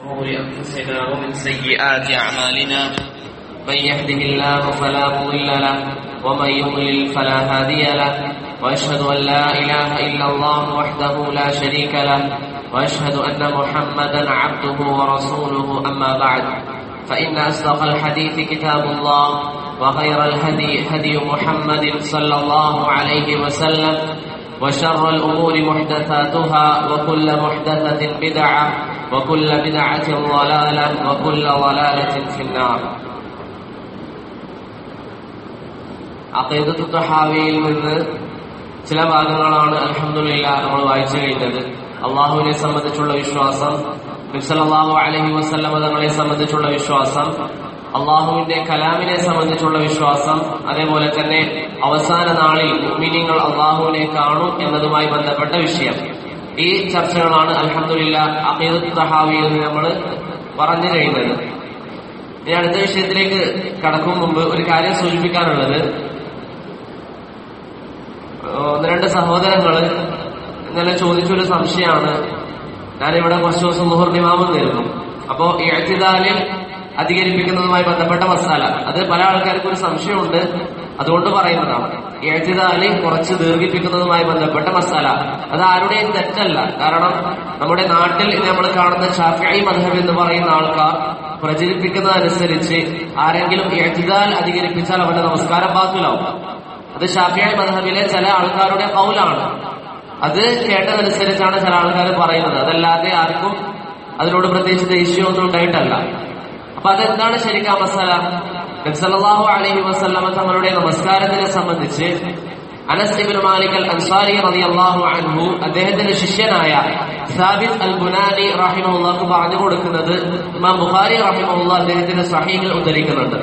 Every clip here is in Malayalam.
شرور أنفسنا ومن سيئات أعمالنا من يهده الله فلا مضل له ومن يضلل فلا هادي له وأشهد أن لا إله إلا الله وحده لا شريك له وأشهد أن محمدا عبده ورسوله أما بعد فإن أصدق الحديث كتاب الله وخير الهدي هدي محمد صلى الله عليه وسلم وشر الأمور محدثاتها وكل محدثة بدعة وكل بدعة ضلالة وكل ضلالة في النار അക്കൈദത്തു തഹാവിയിൽ നിന്ന് ചില ഭാഗങ്ങളാണ് അലഹമില്ല നമ്മൾ വായിച്ചു കഴിഞ്ഞത് അള്ളാഹുവിനെ സംബന്ധിച്ചുള്ള വിശ്വാസം നബ്സലാഹു അലഹി വസ്ലമ തങ്ങളെ സംബന്ധിച്ചുള്ള വിശ്വാസം അള്ളാഹുവിന്റെ കലാമിനെ സംബന്ധിച്ചുള്ള വിശ്വാസം അതേപോലെ തന്നെ അവസാന നാളിൽ മുഅ്മിനീങ്ങൾ അള്ളാഹുവിനെ കാണും എന്നതുമായി ബന്ധപ്പെട്ട വിഷയം ഈ ചർച്ചകളാണ് അലഹമില്ല അഖീദത്ത് തഹാവിയിൽ നിന്ന് നമ്മൾ പറഞ്ഞു കഴിഞ്ഞത് ഇനി അടുത്ത വിഷയത്തിലേക്ക് കടക്കും മുമ്പ് ഒരു കാര്യം സൂചിപ്പിക്കാനുള്ളത് ഒന്ന് രണ്ട് സഹോദരങ്ങള് ഇന്നലെ ചോദിച്ചൊരു സംശയമാണ് ഞാനിവിടെ കുറച്ച് ദിവസം മുഹർ നിമാമം നേരുന്നു അപ്പോ ഈ അഴ്ത്തിദാലിൽ അധികരിപ്പിക്കുന്നതുമായി ബന്ധപ്പെട്ട മസാല അത് പല ആൾക്കാർക്കും ഒരു സംശയമുണ്ട് അതുകൊണ്ട് പറയുന്നതാണ് എഴുത്തിദാലി കുറച്ച് ദീർഘിപ്പിക്കുന്നതുമായി ബന്ധപ്പെട്ട മസാല അത് ആരുടെയും തെറ്റല്ല കാരണം നമ്മുടെ നാട്ടിൽ നമ്മൾ കാണുന്ന ഷാഫി മധബ് എന്ന് പറയുന്ന ആൾക്കാർ പ്രചരിപ്പിക്കുന്നതനുസരിച്ച് ആരെങ്കിലും എഴുത്തിദാൽ അധികരിപ്പിച്ചാൽ അവന്റെ നമസ്കാരം ബാക്കിലാവും അത് ഷാഫിയായി മധബിലെ ചില ആൾക്കാരുടെ കൗലാണ് അത് കേട്ടതനുസരിച്ചാണ് ചില ആൾക്കാർ പറയുന്നത് അതല്ലാതെ ആർക്കും അതിനോട് പ്രത്യേകിച്ച് ദേഷ്യമൊന്നും ഉണ്ടായിട്ടല്ല അപ്പൊ അതെന്താണ് ശരിക്കും മസാല നബ്സല്ലാഹു അലൈഹി വസല്ലമ തങ്ങളുടെ നമസ്കാരത്തിനെ സംബന്ധിച്ച് അനസ് ഇബ്നു മാലിക് അൽ അൻസാരി റളിയല്ലാഹു അൻഹു അദ്ദേഹത്തിന്റെ ശിഷ്യനായ സാബിത് അൽ ബുനാനി റഹിമഹുല്ലാഹ് പറഞ്ഞു കൊടുക്കുന്നത് ഇമാം ബുഖാരി റഹിമഹുല്ലാ അദ്ദേഹത്തിന്റെ സഹീഹിൽ ഉദ്ധരിക്കുന്നുണ്ട്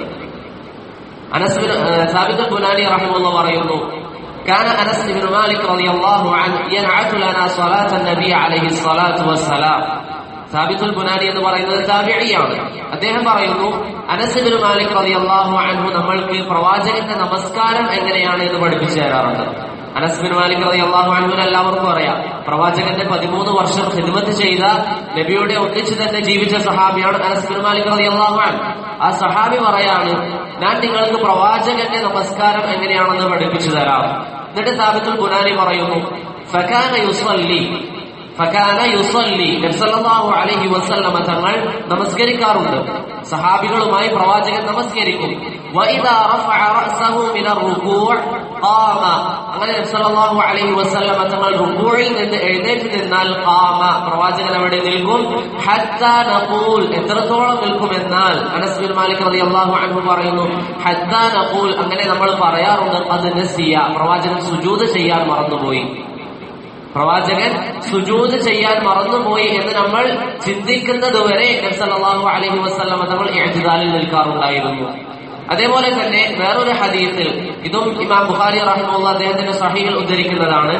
Anas bin Thabit al Bunani റഹിമഹുല്ലാ പറയുന്നു كان أنس بن مالك رضي الله عنه ينعت لنا صلاة النبي عليه الصلاة والسلام സാബിത്തുൽ ബുനാനി എന്ന് പറയുന്നത് താബിഴിയാണ് അദ്ദേഹം പറയുന്നു അനസിബിൻ മാലിക് റളിയല്ലാഹു അൻഹു നമ്മൾക്ക് പ്രവാചകന്റെ നമസ്കാരം എങ്ങനെയാണ് എന്ന് പഠിപ്പിച്ചു തരാറുണ്ട് അനസ്ബിൻ മാലിക് റളിയല്ലാഹു അൻഹുവിന് എല്ലാവർക്കും അറിയാം പ്രവാചകന്റെ പതിമൂന്ന് വർഷം ഖിദ്മത്ത് ചെയ്ത നബിയുടെ ഒന്നിച്ച് തന്നെ ജീവിച്ച സഹാബിയാണ് അനസ്ബിൻ മാലിക് റളിയല്ലാഹു അൻഹു ആ സഹാബി പറയാണ് ഞാൻ നിങ്ങൾക്ക് പ്രവാചകന്റെ നമസ്കാരം എങ്ങനെയാണെന്ന് പഠിപ്പിച്ചു തരാം എന്നിട്ട് സാബിത്തുൽ ബുനാനി പറയുന്നു ഫകാന യുസല്ലി ഫകാന യുസല്ലി നബ്സല്ലല്ലാഹു അലൈഹി വസല്ലമ തങ്ങൾ നമസ്കരിക്കാറുണ്ട് സഹാബികളുമായി പ്രവാചകൻ നമസ്കരിക്കും വഇദാ റഫഅ റഅസഹു മിന റുകൂഅ് ഖാമ അങ്ങനെ നബ്സല്ലല്ലാഹു അലൈഹി വസല്ലമ തങ്ങൾ റുകൂഇൽ നിന്ന് എഴുന്നേറ്റ് നിന്നാൽ ഖാമ പ്രവാചകൻ അവിടെ നിൽക്കും ഹത്താ നഖൂൽ എത്രത്തോളം നിൽക്കും എന്നാൽ അനസ് ബിൻ മാലിക് റളിയല്ലാഹു അൻഹു പറയുന്നു ഹത്താ നഖൂൽ അങ്ങനെ നമ്മൾ പറയാറുണ്ട് അത് നസിയ പ്രവാചകൻ സുജൂദ് ചെയ്യാൻ മറന്നുപോയി പ്രവാചകൻ സുജൂത് ചെയ്യാൻ മറന്നുപോയി എന്ന് നമ്മൾ ചിന്തിക്കുന്നത് വരെ നബ്സല്ലാഹു അലഹി വസ്ലമ നമ്മൾ എഴുതാലിൽ നിൽക്കാറുണ്ടായിരുന്നു അതേപോലെ തന്നെ വേറൊരു ഹദീസിൽ ഇതും ഇമാം ബുഖാരി റഹിമുള്ള അദ്ദേഹത്തിന്റെ സഹിയിൽ ഉദ്ധരിക്കുന്നതാണ്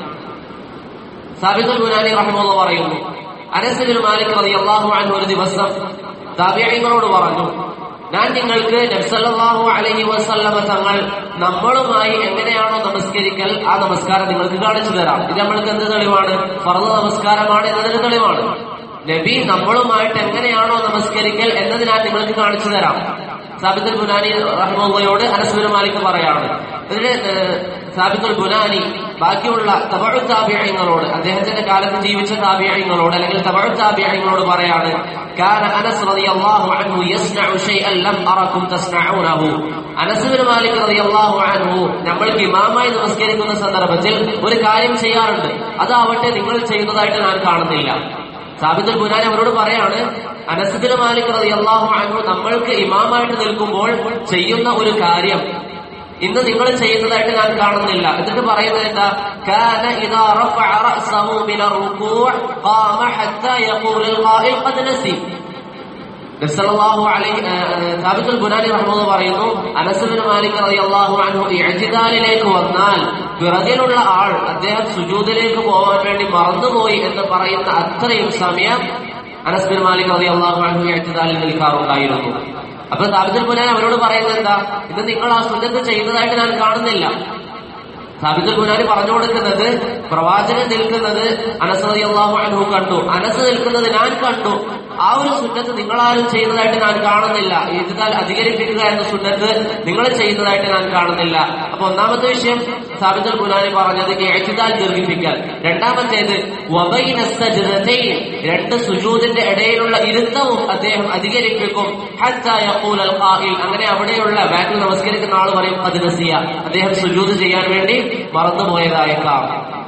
സാബിദുൽ ബുനാനി റഹിമുള്ള പറയുന്നു അനസിബിൻ മാലിക് റതി അള്ളാഹു അൻഹു ഒരു ദിവസം താബിയങ്ങളോട് പറഞ്ഞു ഞാൻ നിങ്ങൾക്ക് നബ്സല്ലാഹു അലഹി വസല്ലമ തങ്ങൾ നമ്മളുമായി എങ്ങനെയാണോ നമസ്കരിക്കൽ ആ നമസ്കാരം നിങ്ങൾക്ക് കാണിച്ചു തരാം ഇത് നമ്മൾക്ക് എന്ത് തെളിവാണ് ഫർദ് നമസ്കാരമാണ് എന്നതിന് തെളിവാണ് നബി നമ്മളുമായിട്ട് എങ്ങനെയാണോ നമസ്കരിക്കൽ എന്നത് ഞാൻ നിങ്ങൾക്ക് കാണിച്ചു തരാം സാബിത്തുൽ ബുനാനി റഹ്മുള്ളയോട് അനസ്ബിൻ മാലിക് പറയാണ് ഇതിന് സാബിത്തുൽ ബുനാനി ബാക്കിയുള്ള തബഴു താബിയങ്ങളോട് അദ്ദേഹത്തിന്റെ കാലത്ത് ജീവിച്ച താബിയങ്ങളോട് അല്ലെങ്കിൽ തബഴു താബിയങ്ങളോട് പറയാണ് كان انس رضي الله عنه يصنع شيئا لم اركم تصنعونه അനസ് ബിൻ മാലിക് റളിയല്ലാഹു അൻഹു നമ്മൾക്ക് ഇമാമായി നമസ്കരിക്കുന്ന സന്ദർഭത്തിൽ ഒരു കാര്യം ചെയ്യാറുണ്ട് അതാവട്ടെ നിങ്ങൾ ചെയ്യുന്നതായിട്ട് ഞാൻ കാണുന്നില്ല സാബിത്തുൽ ബുനാനി അവരോട് പറയാണ് അനസുബിൻ മാലിക് റളിയല്ലാഹു അൻഹു നമ്മൾക്ക് ഇമാമായിട്ട് നിൽക്കുമ്പോൾ ചെയ്യുന്ന ഒരു കാര്യം ഇന്ന് നിങ്ങൾ ചെയ്യുന്നതായിട്ട് ഞാൻ കാണുന്നില്ല എന്നിട്ട് പറയുന്നത് എന്താ കാന ഇദാ റഫഅ റഅസഹു മിന റുകൂഅ് ഖാമ ഹത്താ യഖൂൽ ഖാഇൽ ഖദ് നസി നബ്സല്ലല്ലാഹു അലൈഹി സാബിത്തുൽ ബുനാനി റഹ്മത്തുള്ളാഹി പറയുന്നു അനസ് ബിൻ മാലിക് റളിയല്ലാഹു അൻഹു ഇഅ്തിദാലിലേക്ക് വന്നാൽ പിറകിലുള്ള ആൾ അദ്ദേഹം സുജൂദിലേക്ക് പോകാൻ വേണ്ടി മറന്നുപോയി എന്ന് പറയുന്ന അത്രയും സമയം അനസ് ബിൻ മാലിക് റളിയല്ലാഹു അൻഹു ഇഅ്തിദാലിൽ നിൽക്കാറുണ്ടായിരുന്നു അപ്പൊ സാബിത്തുൽ ബുനാനി അവരോട് പറയുന്നത് എന്താ ഇത് നിങ്ങൾ ആ സുന്നത്ത് ചെയ്യുന്നതായിട്ട് ഞാൻ കാണുന്നില്ല സാബിത്തുൽ ബുനാരി പറഞ്ഞു കൊടുക്കുന്നത് പ്രവാചകൻ നിൽക്കുന്നത് അനസ് റളിയല്ലാഹു അൻഹു കണ്ടു അനസ് നിൽക്കുന്നത് ഞാൻ കണ്ടു ആ ഒരു സുന്നത്ത് നിങ്ങളാരും ചെയ്യുന്നതായിട്ട് ഞാൻ കാണുന്നില്ല ഇതിനാൽ അധികരിപ്പിക്കുക എന്ന സുന്നത്ത് നിങ്ങൾ ചെയ്യുന്നതായിട്ട് ഞാൻ കാണുന്നില്ല അപ്പൊ ഒന്നാമത്തെ വിഷയം സാബിത്തുൽ ബുനാരി പറഞ്ഞത് എഴുതാൽ ദീർഘിപ്പിക്കൽ രണ്ടാമത്തേത് വബൈന സജ്ദതൈൻ രണ്ട് സുജൂദിന്റെ ഇടയിലുള്ള ഇരുത്തവും അദ്ദേഹം അധികരിപ്പിക്കും ഹത്താ യഖൂലൽ ഖാഇൽ അങ്ങനെ അവിടെയുള്ള ബാക്കിൽ നമസ്കരിക്കുന്ന ആൾ പറയും അത് നസിയ അദ്ദേഹം സുജൂദ് ചെയ്യാൻ വേണ്ടി മറന്നുപോയതായേക്കാം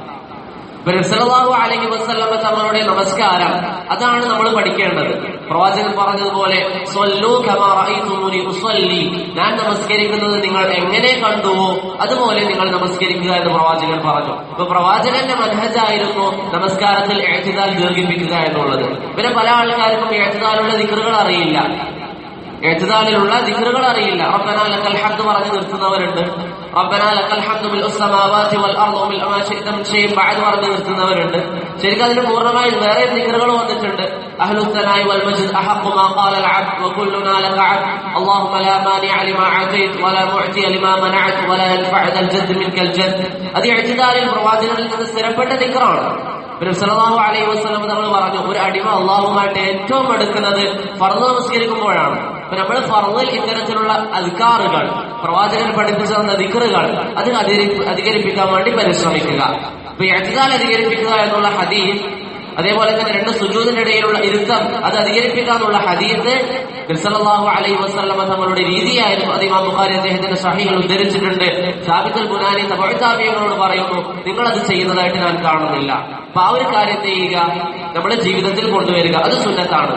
സല്ലല്ലാഹു അലൈഹി വസല്ലമ തങ്ങളുടെ നമസ്കാരം അതാണ് നമ്മൾ പഠിക്കേണ്ടത് പ്രവാചകൻ പറഞ്ഞതുപോലെ സ്വല്ലൂ കമാ റഅയ്തുമൂനി ഉസല്ലി ഞാൻ നമസ്കരിക്കുന്നത് നിങ്ങൾ എങ്ങനെ കണ്ടുവോ അതുപോലെ നിങ്ങൾ നമസ്കരിക്കുക എന്ന് പ്രവാചകൻ പറഞ്ഞു ഇപ്പൊ പ്രവാചകന്റെ മനഹജായിരുന്നു നമസ്കാരത്തിൽ എഴുതിദാൽ ദീർഘിപ്പിക്കുക എന്നുള്ളത് പിന്നെ പല ആൾക്കാർക്കും എഴുതിദാലുള്ള ദിക്കറുകൾ അറിയില്ല എഴുതാലിലുള്ള ദിക്കറുകൾ അറിയില്ല റബ്ബന ലക്കൽ ഹംദ് പറഞ്ഞു നിർത്തുന്നവരുണ്ട് റബ്ബന ലക്കൽ ഹംദു മിൽ ഉസ്സമാവാതി വൽ അർദു മിൽ മാ ശിഅത മിൻ ഷൈഇൻ ബഅദ് പറഞ്ഞു നിർത്തുന്നവരുണ്ട് ശരിക്കും അതിന് പൂർണ്ണമായി വേറെ ദിക്കറുകൾ വന്നിട്ടുണ്ട് അഹ്ലു സനായി വൽ മജ്ദ് അഹഖു മാ ഖാല അൽ അബ്ദ് വകുല്ലുനാ ലക അബ്ദ് اللهم لا مانع لما اعطيت ولا معطي لما منعت ولا ينفع ذا الجد منك الجد അത് എഴുതാലിൽ പ്രവാചകനിൽ നിന്ന് സ്ഥിരപ്പെട്ട ദിക്കറാണ് സല്ലല്ലാഹു അലൈഹി വസല്ലം നമ്മൾ പറഞ്ഞു ഒരു അടിമ അള്ളാഹുമായിട്ട് ഏറ്റവും എടുക്കുന്നത് ഫർദ് നമസ്കരിക്കുമ്പോഴാണ് അപ്പൊ നമ്മൾ ഫർദിൽ ഇത്തരത്തിലുള്ള അധികാറുകൾ പ്രവാചകൻ പഠിപ്പിച്ചു തന്ന ദിക്കറുകൾ അത് അധികരി- അധികരിപ്പിക്കാൻ വേണ്ടി പരിശ്രമിക്കുക അപ്പൊ എഴുതാൽ അധികരിപ്പിക്കുക എന്നുള്ള ഹദീസ് അതേപോലെ തന്നെ രണ്ട് സുജൂദിന്റെ ഇടയിലുള്ള ഇരുത്തം അത് അധികരിപ്പിക്കാനുള്ള ഹദീസ് സല്ലല്ലാഹു അലൈഹി വസല്ലമ തങ്ങളുടെ രീതിയായിരുന്നു അത് ഇമാം ബുഖാരി അദ്ദേഹത്തിന്റെ സഹികൾ ഉദ്ധരിച്ചിട്ടുണ്ട് സാബിത്തുൽ ബുനാനി തബഴത്താബിയങ്ങളോട് പറയുന്നു നിങ്ങൾ അത് ചെയ്യുന്നതായിട്ട് ഞാൻ കാണുന്നില്ല അപ്പൊ ആ ഒരു കാര്യം ചെയ്യുക നമ്മുടെ ജീവിതത്തിൽ കൊണ്ടുവരിക അത് സുന്നത്താണ്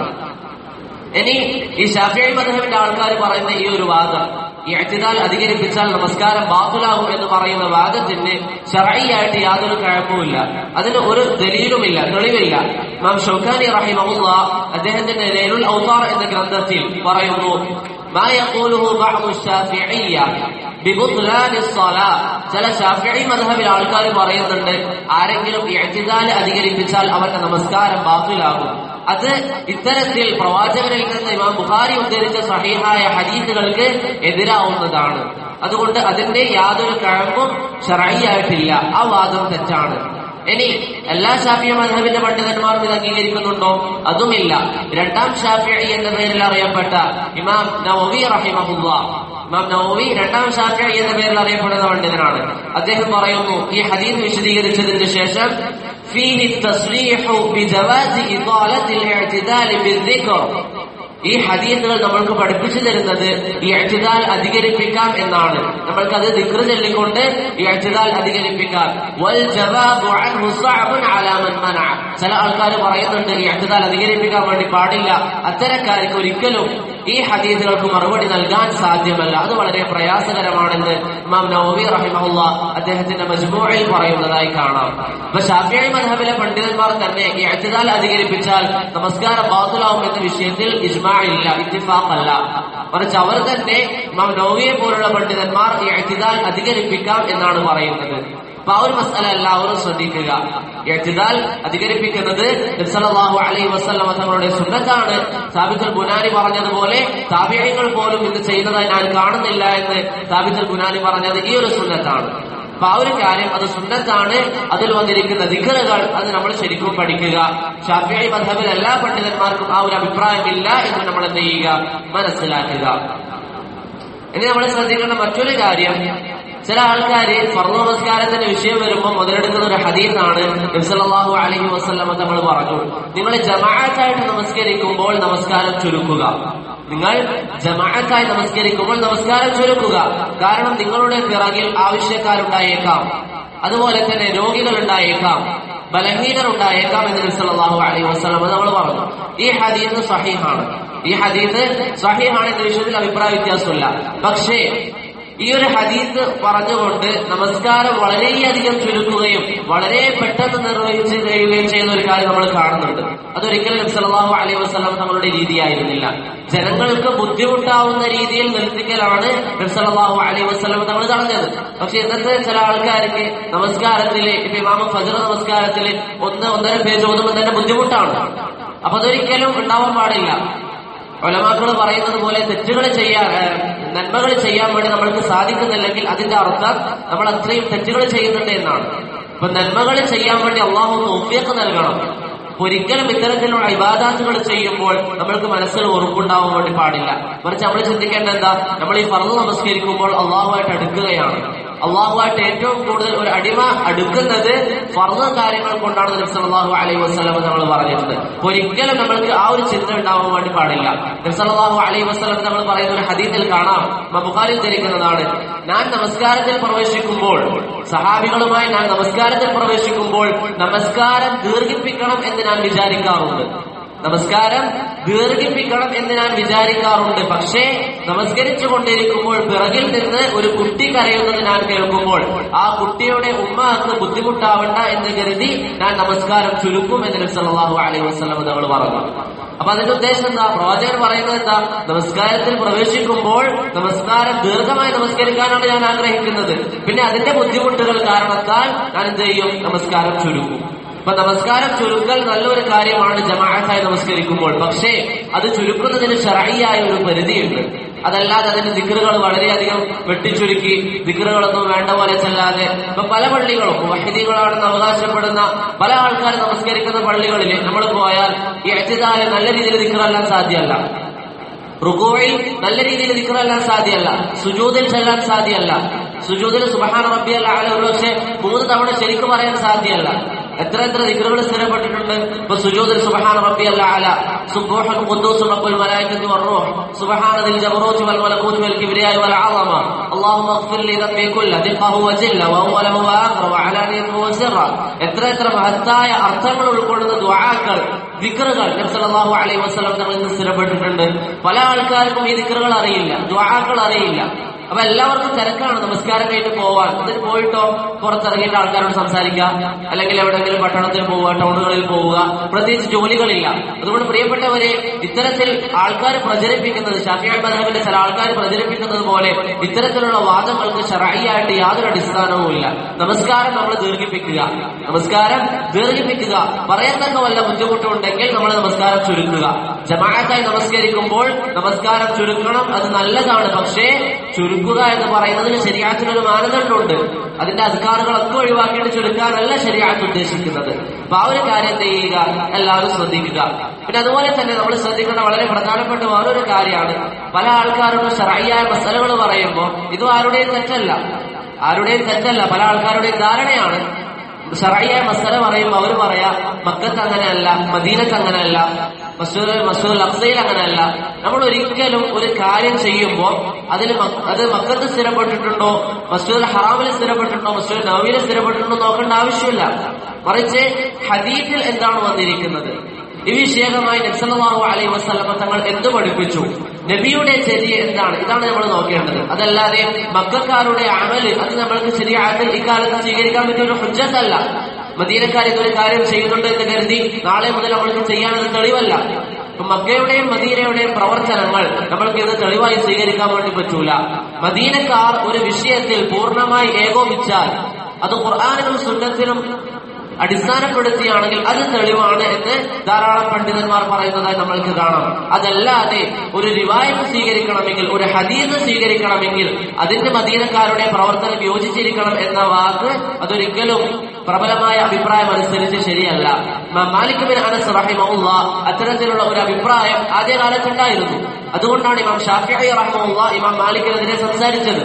ഇനി ഈ ഷാഫിഐ മധുവിന്റെ ആൾക്കാർ പറയുന്ന ഈ ഒരു വാദം ഈ അറ്റിദാൽ അധികരിപ്പിച്ചാൽ നമസ്കാരം ബാത്തുലാകും എന്ന് പറയുന്ന വാദത്തിന് ഷറൈയായിട്ട് യാതൊരു കഴപ്പവുമില്ല അതിന് ഒരു ദലീലുമില്ല തെളിവില്ല നാം ഷൗഖാനി റഹിമഹുല്ല അദ്ദേഹത്തിന്റെ ലേലുൽ ഔതാർ എന്ന ഗ്രന്ഥത്തിൽ പറയുന്നു ما يقوله بعض الشافعية ببطلان الصلاة ചില ഷാഫിഈ മദ്ഹബിൽ ആൾക്കാർ പറയുന്നുണ്ട് ആരെങ്കിലും ഇഅ്തിദാൽ അധികരിപ്പിച്ചാൽ അവന്റെ നമസ്കാരം ബാത്തിലാകും അത് ഇത്തരത്തിൽ പ്രവാചകനിൽ നിന്ന് ഇമാം ബുഖാരി ഉദ്ധരിച്ച സഹീഹായ ഹദീസുകൾക്ക് എതിരാവുന്നതാണ് അതുകൊണ്ട് അതിന്റെ യാതൊരു കഴമ്പും ഷറൈയായിട്ടില്ല ആ വാദം തെറ്റാണ് ഇനി എല്ലാ ഷാഫിയ മധബിന്റെ പണ്ഡിതന്മാരും ഇത് അംഗീകരിക്കുന്നുണ്ടോ അതുമില്ല രണ്ടാം ഷാഫിഇ എന്ന പേരിൽ അറിയപ്പെട്ട ഇമാം നവവി റഹിമഹുല്ല ഇമാം നവവി രണ്ടാം ഷാഫിഇ എന്ന പേരിൽ അറിയപ്പെടുന്ന പണ്ഡിതനാണ് അദ്ദേഹം പറയുന്നു ഈ ഹദീസ് വിശദീകരിച്ചതിന് ശേഷം فيه التصريح بجواز إطالة الاعتدال بالذكر ഈ ഹദീസുകൾ നമ്മൾക്ക് പഠിപ്പിച്ചു തരുന്നത് ഈ അഴ്ചിതാൽ അധികരിപ്പിക്കാം എന്നാണ് നമ്മൾക്കത് ദിക്റ് ചൊല്ലിക്കൊണ്ട് ഈ അഴ്ചിതാൽ അധികരിപ്പിക്കാം വൽ ജവാബു അൻഹു സഅബുൻ അലാ മൻ മനഅ ചില ആൾക്കാർ പറയുന്നുണ്ട് ഈ അഴ്ചിതാൽ അധികരിപ്പിക്കാൻ വേണ്ടി പാടില്ല അത്തരക്കാർക്ക് ഒരിക്കലും ഈ ഹദീസുകൾക്ക് മറുപടി നൽകാൻ സാധ്യമല്ല അത് വളരെ പ്രയാസകരമാണെന്ന് ഇമാം നവവി റഹിമഹുല്ല അദ്ദേഹത്തിന്റെ മജ്മൂഇൽ പറയുന്നതായി കാണാം അപ്പൊ ഷാഫിഈ മദ്ഹബിലെ പണ്ഡിതന്മാർ തന്നെ ഈ അഴ്ചിതാൽ അധികരിപ്പിച്ചാൽ നമസ്കാരം ബാത്തുലാവും എന്ന വിഷയത്തിൽ ഇജ്മാ ഇല്ല ഇത്തിഫാഖല്ല മറിച്ച് അവർ തന്നെ ഇമാം നവവിയെ പോലുള്ള പണ്ഡിതന്മാർ ഈ അഴ്ചിതാൽ അധികരിപ്പിക്കാം എന്നാണ് പറയുന്നത് അപ്പൊ ആ ഒരു മസല എല്ലാവരും ശ്രദ്ധിക്കുക എഴുതാൽ അധികരിപ്പിക്കുന്നത് നബ്സല്ലാഹു അലൈഹി വസ്ലമ തങ്ങളുടെ സുന്നത്താണ് സാബിത്തുൽ ബുനാനി പറഞ്ഞതുപോലെ താപിയങ്ങൾ പോലും ഇത് ചെയ്യുന്നതായി ഞാൻ കാണുന്നില്ല എന്ന് സാബിത്തുൽ ബുനാനി പറഞ്ഞത് ഈ ഒരു സുന്നത്താണ് അപ്പൊ ആ ഒരു കാര്യം അത് സുന്നത്താണ് അതിൽ വന്നിരിക്കുന്ന ദിഖറുകൾ അത് നമ്മൾ ശരിക്കും പഠിക്കുക ഷാഫിഐ മധബിൽ എല്ലാ പണ്ഡിതന്മാർക്കും ആ ഒരു അഭിപ്രായമില്ല എന്ന് നമ്മൾ എന്ത് ചെയ്യുക മനസ്സിലാക്കുക ഇനി നമ്മൾ ശ്രദ്ധിക്കേണ്ട മറ്റൊരു കാര്യം ചില ആൾക്കാര് ഫർദ് നമസ്കാരത്തിന്റെ വിഷയം വരുമ്പോൾ മുതലെടുക്കുന്ന ഒരു ഹദീസാണ് നബ്സല്ലാഹു അലൈഹി വസല്ലമ തങ്ങൾ പറഞ്ഞു നിങ്ങൾ ജമാഅത്തായിട്ട് നമസ്കരിക്കുമ്പോൾ നമസ്കാരം ചുരുക്കുക നിങ്ങൾ ജമാഅത്തായി നമസ്കരിക്കുമ്പോൾ നമസ്കാരം ചുരുക്കുക കാരണം നിങ്ങളുടെ പിറകിൽ ആവശ്യക്കാരുണ്ടായേക്കാം അതുപോലെ തന്നെ രോഗികൾ ഉണ്ടായേക്കാം ബലഹീനർ ഉണ്ടായേക്കാം എന്ന് നബി സല്ലല്ലാഹു അലൈഹി വസല്ലം നമ്മൾ പറഞ്ഞു ഈ ഹദീസ് സഹീഹാണ് ഈ ഹദീസ് സഹീഹാണ് എന്ന വിഷയത്തിൽ അഭിപ്രായ വ്യത്യാസമില്ല പക്ഷേ ഈ ഒരു ഹദീസ് പറഞ്ഞുകൊണ്ട് നമസ്കാരം വളരെയധികം ചുരുക്കുകയും വളരെ പെട്ടെന്ന് നിർവഹിച്ച് കഴിയുകയും ചെയ്യുന്ന ഒരു കാര്യം നമ്മൾ കാണുന്നുണ്ട് അതൊരിക്കലും നബി സല്ലല്ലാഹു അലൈഹി വസല്ലം തങ്ങളുടെ രീതിയായിരുന്നില്ല ജനങ്ങൾക്ക് ബുദ്ധിമുട്ടാവുന്ന രീതിയിൽ നിർത്തിക്കലാണ് നബി സല്ലല്ലാഹു അലൈഹി വസല്ലം തങ്ങൾ തടഞ്ഞത് പക്ഷെ ഇന്നത്തെ ചില ആൾക്കാർക്ക് നമസ്കാരത്തില് ഇപ്പൊ ഇമാമ ഫജർ നമസ്കാരത്തില് ഒന്ന് ഒന്നര പേജ് ഓതുമ്പോൾ തന്നെ ബുദ്ധിമുട്ടാണ് അപ്പൊ അതൊരിക്കലും ഉണ്ടാവാൻ പാടില്ല ഒലമാക്കൾ പറയുന്നത് പോലെ തെറ്റുകൾ ചെയ്യാൻ നന്മകൾ ചെയ്യാൻ വേണ്ടി നമ്മൾക്ക് സാധിക്കുന്നില്ലെങ്കിൽ അതിന്റെ അർത്ഥം നമ്മൾ അത്രയും തെറ്റുകൾ ചെയ്യുന്നുണ്ട് എന്നാണ് ഇപ്പൊ നന്മകൾ ചെയ്യാൻ വേണ്ടി അള്ളാഹു തോഫിയൊക്കെ നൽകണം അപ്പൊ ഒരിക്കലും ഇത്തരത്തിലുള്ള ഇബാദാത്തുകൾ ചെയ്യുമ്പോൾ നമ്മൾക്ക് മനസ്സിൽ ഉറപ്പുണ്ടാവാൻ വേണ്ടി പാടില്ല മറിച്ച് നമ്മൾ ചിന്തിക്കേണ്ട എന്താ നമ്മൾ ഈ ഫർദ് നമസ്കരിക്കുമ്പോൾ അള്ളാഹുമായിട്ട് അടുക്കുകയാണ് അള്ളാഹുമായിട്ട് ഏറ്റവും കൂടുതൽ ഒരു അടിമ അടുക്കുന്നത് ഫർദ് കാര്യങ്ങൾ കൊണ്ടാണ് നബ്സല്ലാഹു അലൈഹി വസ്ലം നമ്മൾ പറഞ്ഞിട്ടുണ്ട് അപ്പൊ ഒരിക്കലും നമ്മൾക്ക് ആ ഒരു ചിന്ത ഉണ്ടാവാൻ വേണ്ടി പാടില്ല നബ്സല്ലാഹു അലൈഹി വസ്ലം നമ്മൾ പറയുന്ന ഒരു ഹദീത്തിൽ കാണാം ബുഖാരിൽ ധരിക്കുന്നതാണ് ഞാൻ നമസ്കാരത്തിൽ പ്രവേശിക്കുമ്പോൾ സഹാബികളുമായി ഞാൻ നമസ്കാരത്തിൽ പ്രവേശിക്കുമ്പോൾ നമസ്കാരം ദീർഘിപ്പിക്കണം എന്ന് ഞാൻ വിചാരിക്കാറുണ്ട് നമസ്കാരം ദീർഘിപ്പിക്കണം എന്ന് ഞാൻ വിചാരിക്കാറുണ്ട് പക്ഷേ നമസ്കരിച്ചു കൊണ്ടിരിക്കുമ്പോൾ പിറകിൽ നിന്ന് ഒരു കുട്ടി കരയുന്നത് ഞാൻ കേൾക്കുമ്പോൾ ആ കുട്ടിയുടെ ഉമ്മക്ക് ബുദ്ധിമുട്ടാവണ്ട എന്ന് കരുതി ഞാൻ നമസ്കാരം ചുരുക്കും എന്ന് നബി സല്ലല്ലാഹു അലൈഹി വസല്ലം തങ്ങൾ പറഞ്ഞു അപ്പൊ അതിന്റെ ഉദ്ദേശം എന്താ പ്രവാചകൻ പറയുന്നത് എന്താ നമസ്കാരത്തിൽ പ്രവേശിക്കുമ്പോൾ നമസ്കാരം ദീർഘമായി നമസ്കരിക്കാനാണ് ഞാൻ ആഗ്രഹിക്കുന്നത് പിന്നെ അതിന്റെ ബുദ്ധിമുട്ടുകൾ കാരണത്താൽ ഞാൻ എന്ത് ചെയ്യും നമസ്കാരം ചുരുക്കും അപ്പൊ നമസ്കാരം ചുരുക്കൽ നല്ലൊരു കാര്യമാണ് ജമാഅത്തായി നമസ്കരിക്കുമ്പോൾ പക്ഷേ അത് ചുരുക്കുന്നതിന് ഷറയ്യായ ഒരു പരിധിയുണ്ട് അതല്ലാതെ അതിന്റെ ദിക്കറുകൾ വളരെയധികം വെട്ടിച്ചുരുക്കി ദിക്കറുകളൊന്നും വേണ്ട പോലെ ചെല്ലാതെ ഇപ്പൊ പല പള്ളികളും വഹിദികളാണെന്ന് അവകാശപ്പെടുന്ന പല ആൾക്കാർ നമസ്കരിക്കുന്ന പള്ളികളിൽ നമ്മൾ പോയാൽ ഈ അച്യുതാല് നല്ല രീതിയിൽ ദിക്കറെല്ലാം സാധ്യമല്ല റുക്കോയിൽ നല്ല രീതിയിൽ ദിക്കറെല്ലാം സാധ്യമല്ല സുജൂതിൽ ചെല്ലാൻ സാധ്യമല്ല സുജൂതിൽ സുബഹാന റബ്ബിയല്ല ആല ഒരു പക്ഷേ മൂന്ന് തവണ ശരിക്കും പറയാൻ സാധ്യമല്ല എത്ര എത്ര ദിക്കറുകൾ സ്ഥിരപ്പെട്ടിട്ടുണ്ട് ഇപ്പൊ സുജൂദിൽ സുബഹാന റബ്ബിയല്ല ആല സുബ്ബൂഹുൽ ഖുദ്ദൂസ് റബ്ബുൽ മലായികത്തി വറൂഹ് സുബഹാന ദിൽ ജബറൂതി വൽ മലകൂതി വൽ കിബ്രിയാ വൽ അളമ اللهم اغفر لي ذنبي كله دقه وجله واوله واخره وعلانيته وسره എത്ര എത്ര മഹത്തായ അർത്ഥങ്ങൾ ഉൾക്കൊള്ളുന്ന ദുആക്കൾ ദിക്റുകൾ നബി സല്ലല്ലാഹു അലൈഹി വസല്ലം തങ്ങളിൽ നിന്ന് സ്ഥിരപ്പെട്ടിട്ടുണ്ട് പല ആൾക്കാർക്കും ഈ ദിക്റുകൾ അറിയില്ല ദുആക്കൾ അറിയില്ല അപ്പൊ എല്ലാവർക്കും തിരക്കാണ് നമസ്കാരം കഴിഞ്ഞ് പോവാൻ എന്നിട്ട് പോയിട്ടോ പുറത്തിറങ്ങിയിട്ട് ആൾക്കാരോട് സംസാരിക്കാം അല്ലെങ്കിൽ എവിടെയെങ്കിലും പട്ടണത്തിൽ പോവുക ടൗണുകളിൽ പോവുക പ്രത്യേകിച്ച് ജോലികളില്ല അതുകൊണ്ട് പ്രിയപ്പെട്ടവരെ ഇത്തരത്തിൽ ആൾക്കാർ പ്രചരിപ്പിക്കുന്നത് ഷാഫിയാൻ മദഹബിന്റെ ചില ആൾക്കാർ പ്രചരിപ്പിക്കുന്നത് പോലെ ഇത്തരത്തിലുള്ള വാദങ്ങൾക്ക് ഷറായിയായിട്ട് യാതൊരു അടിസ്ഥാനവും ഇല്ല നമസ്കാരം നമ്മൾ ദീർഘിപ്പിക്കുക നമസ്കാരം ദീർഘിപ്പിക്കുക പറയത്തക്ക വല്ല ബുദ്ധിമുട്ടുണ്ടെങ്കിൽ നമ്മൾ നമസ്കാരം ചുരുക്കുക ജമാഅത്തായി നമസ്കരിക്കുമ്പോൾ നമസ്കാരം ചുരുക്കണം അത് നല്ലതാണ് പക്ഷേ ചുരുക്കുക എന്ന് പറയുന്നതിന് ശരിയാത്തിനൊരു മാനദണ്ഡമുണ്ട് അതിന്റെ അധികാറുകളൊക്കെ ഒഴിവാക്കിയിട്ട് ചുരുക്കാനല്ല ശരിയാത്ത് ഉദ്ദേശിക്കുന്നത് അപ്പൊ ആ ഒരു കാര്യം ചെയ്യുക എല്ലാവരും ശ്രദ്ധിക്കുക പിന്നെ അതുപോലെ തന്നെ നമ്മൾ ശ്രദ്ധിക്കേണ്ട വളരെ പ്രധാനപ്പെട്ട വേറൊരു കാര്യമാണ് പല ആൾക്കാരുടെ ഷറായിയായ മസലകൾ പറയുമ്പോൾ ഇതും ആരുടെയും തെറ്റല്ല ആരുടെയും തെറ്റല്ല പല ആൾക്കാരുടെയും ധാരണയാണ് ഷറായിയായ മസല പറയുമ്പോൾ അവർ പറയാ മക്കത്ത് അങ്ങനെയല്ല മദീനത്ത് അങ്ങനെയല്ല മസൂദ് മസൂദ് അഫ്സയിൽ അങ്ങനെയല്ല നമ്മൾ ഒരിക്കലും ഒരു കാര്യം ചെയ്യുമ്പോൾ അതിൽ മ- അത് മക്കത്ത് സ്ഥിരപ്പെട്ടിട്ടുണ്ടോ മസൂദ് ഹറാമിൽ സ്ഥിരപ്പെട്ടിട്ടുണ്ടോ മസൂദ് നവീൽ സ്ഥിരപ്പെട്ടിട്ടുണ്ടോ നോക്കേണ്ട ആവശ്യമില്ല മറിച്ച് ഹദീഫിൽ എന്താണ് വന്നിരിക്കുന്നത് ഈ വിഷയകമായി നബ്സല്ലാഹു അലൈഹി വസല്ലമ തങ്ങൾ എന്ത് പഠിപ്പിച്ചു നബിയുടെ ചര്യ എന്താണ് ഇതാണ് നമ്മൾ നോക്കേണ്ടത് അതല്ലാതെ മക്കാരുടെ അമല് അത് നമ്മൾക്ക് ശരിയായിട്ട് ഇക്കാലത്ത് സ്വീകരിക്കാൻ പറ്റിയ ഒരു ഹുജ്ജത്തല്ല മദീനക്കാർ ഇതൊരു കാര്യം ചെയ്യുന്നുണ്ട് എന്ന് കരുതി നാളെ മുതൽ നമ്മൾക്ക് ചെയ്യാനത് തെളിവല്ല ഇപ്പൊ മക്കയുടെയും മദീനയുടെയും പ്രവർത്തനങ്ങൾ നമ്മൾക്ക് ഇത് തെളിവായി സ്വീകരിക്കാൻ വേണ്ടി പറ്റൂല മദീനക്കാർ ഒരു വിഷയത്തിൽ പൂർണ്ണമായി ഏകോപിച്ചാൽ അത് ഖുർആാനിനും സുന്നത്തിനും അടിസ്ഥാനപ്പെടുത്തിയാണെങ്കിൽ അത് തെളിവാണ് എന്ന് ധാരാളം പണ്ഡിതന്മാർ പറയുന്നതായി നമ്മൾക്ക് കാണാം അതല്ലാതെ ഒരു റിവായത്ത് സ്വീകരിക്കണമെങ്കിൽ ഒരു ഹദീസ് സ്വീകരിക്കണമെങ്കിൽ അതിന്റെ മദീനക്കാരുടെ പ്രവർത്തനം യോജിച്ചിരിക്കണം എന്ന വാക്ക് അതൊരിക്കലും പ്രബലമായ അഭിപ്രായം അനുസരിച്ച് ശരിയല്ല ഇമാം മാലിക് ബിൻ അനസ് റഹിമഹുല്ല അത്തരത്തിലുള്ള ഒരു അഭിപ്രായം ആദ്യകാലത്തുണ്ടായിരുന്നു അതുകൊണ്ടാണ് ഇമാം ഷാഫിഅി റഹിമഹുല്ല ഇമാം മാലിക്കിനെതിരെ സംസാരിച്ചത്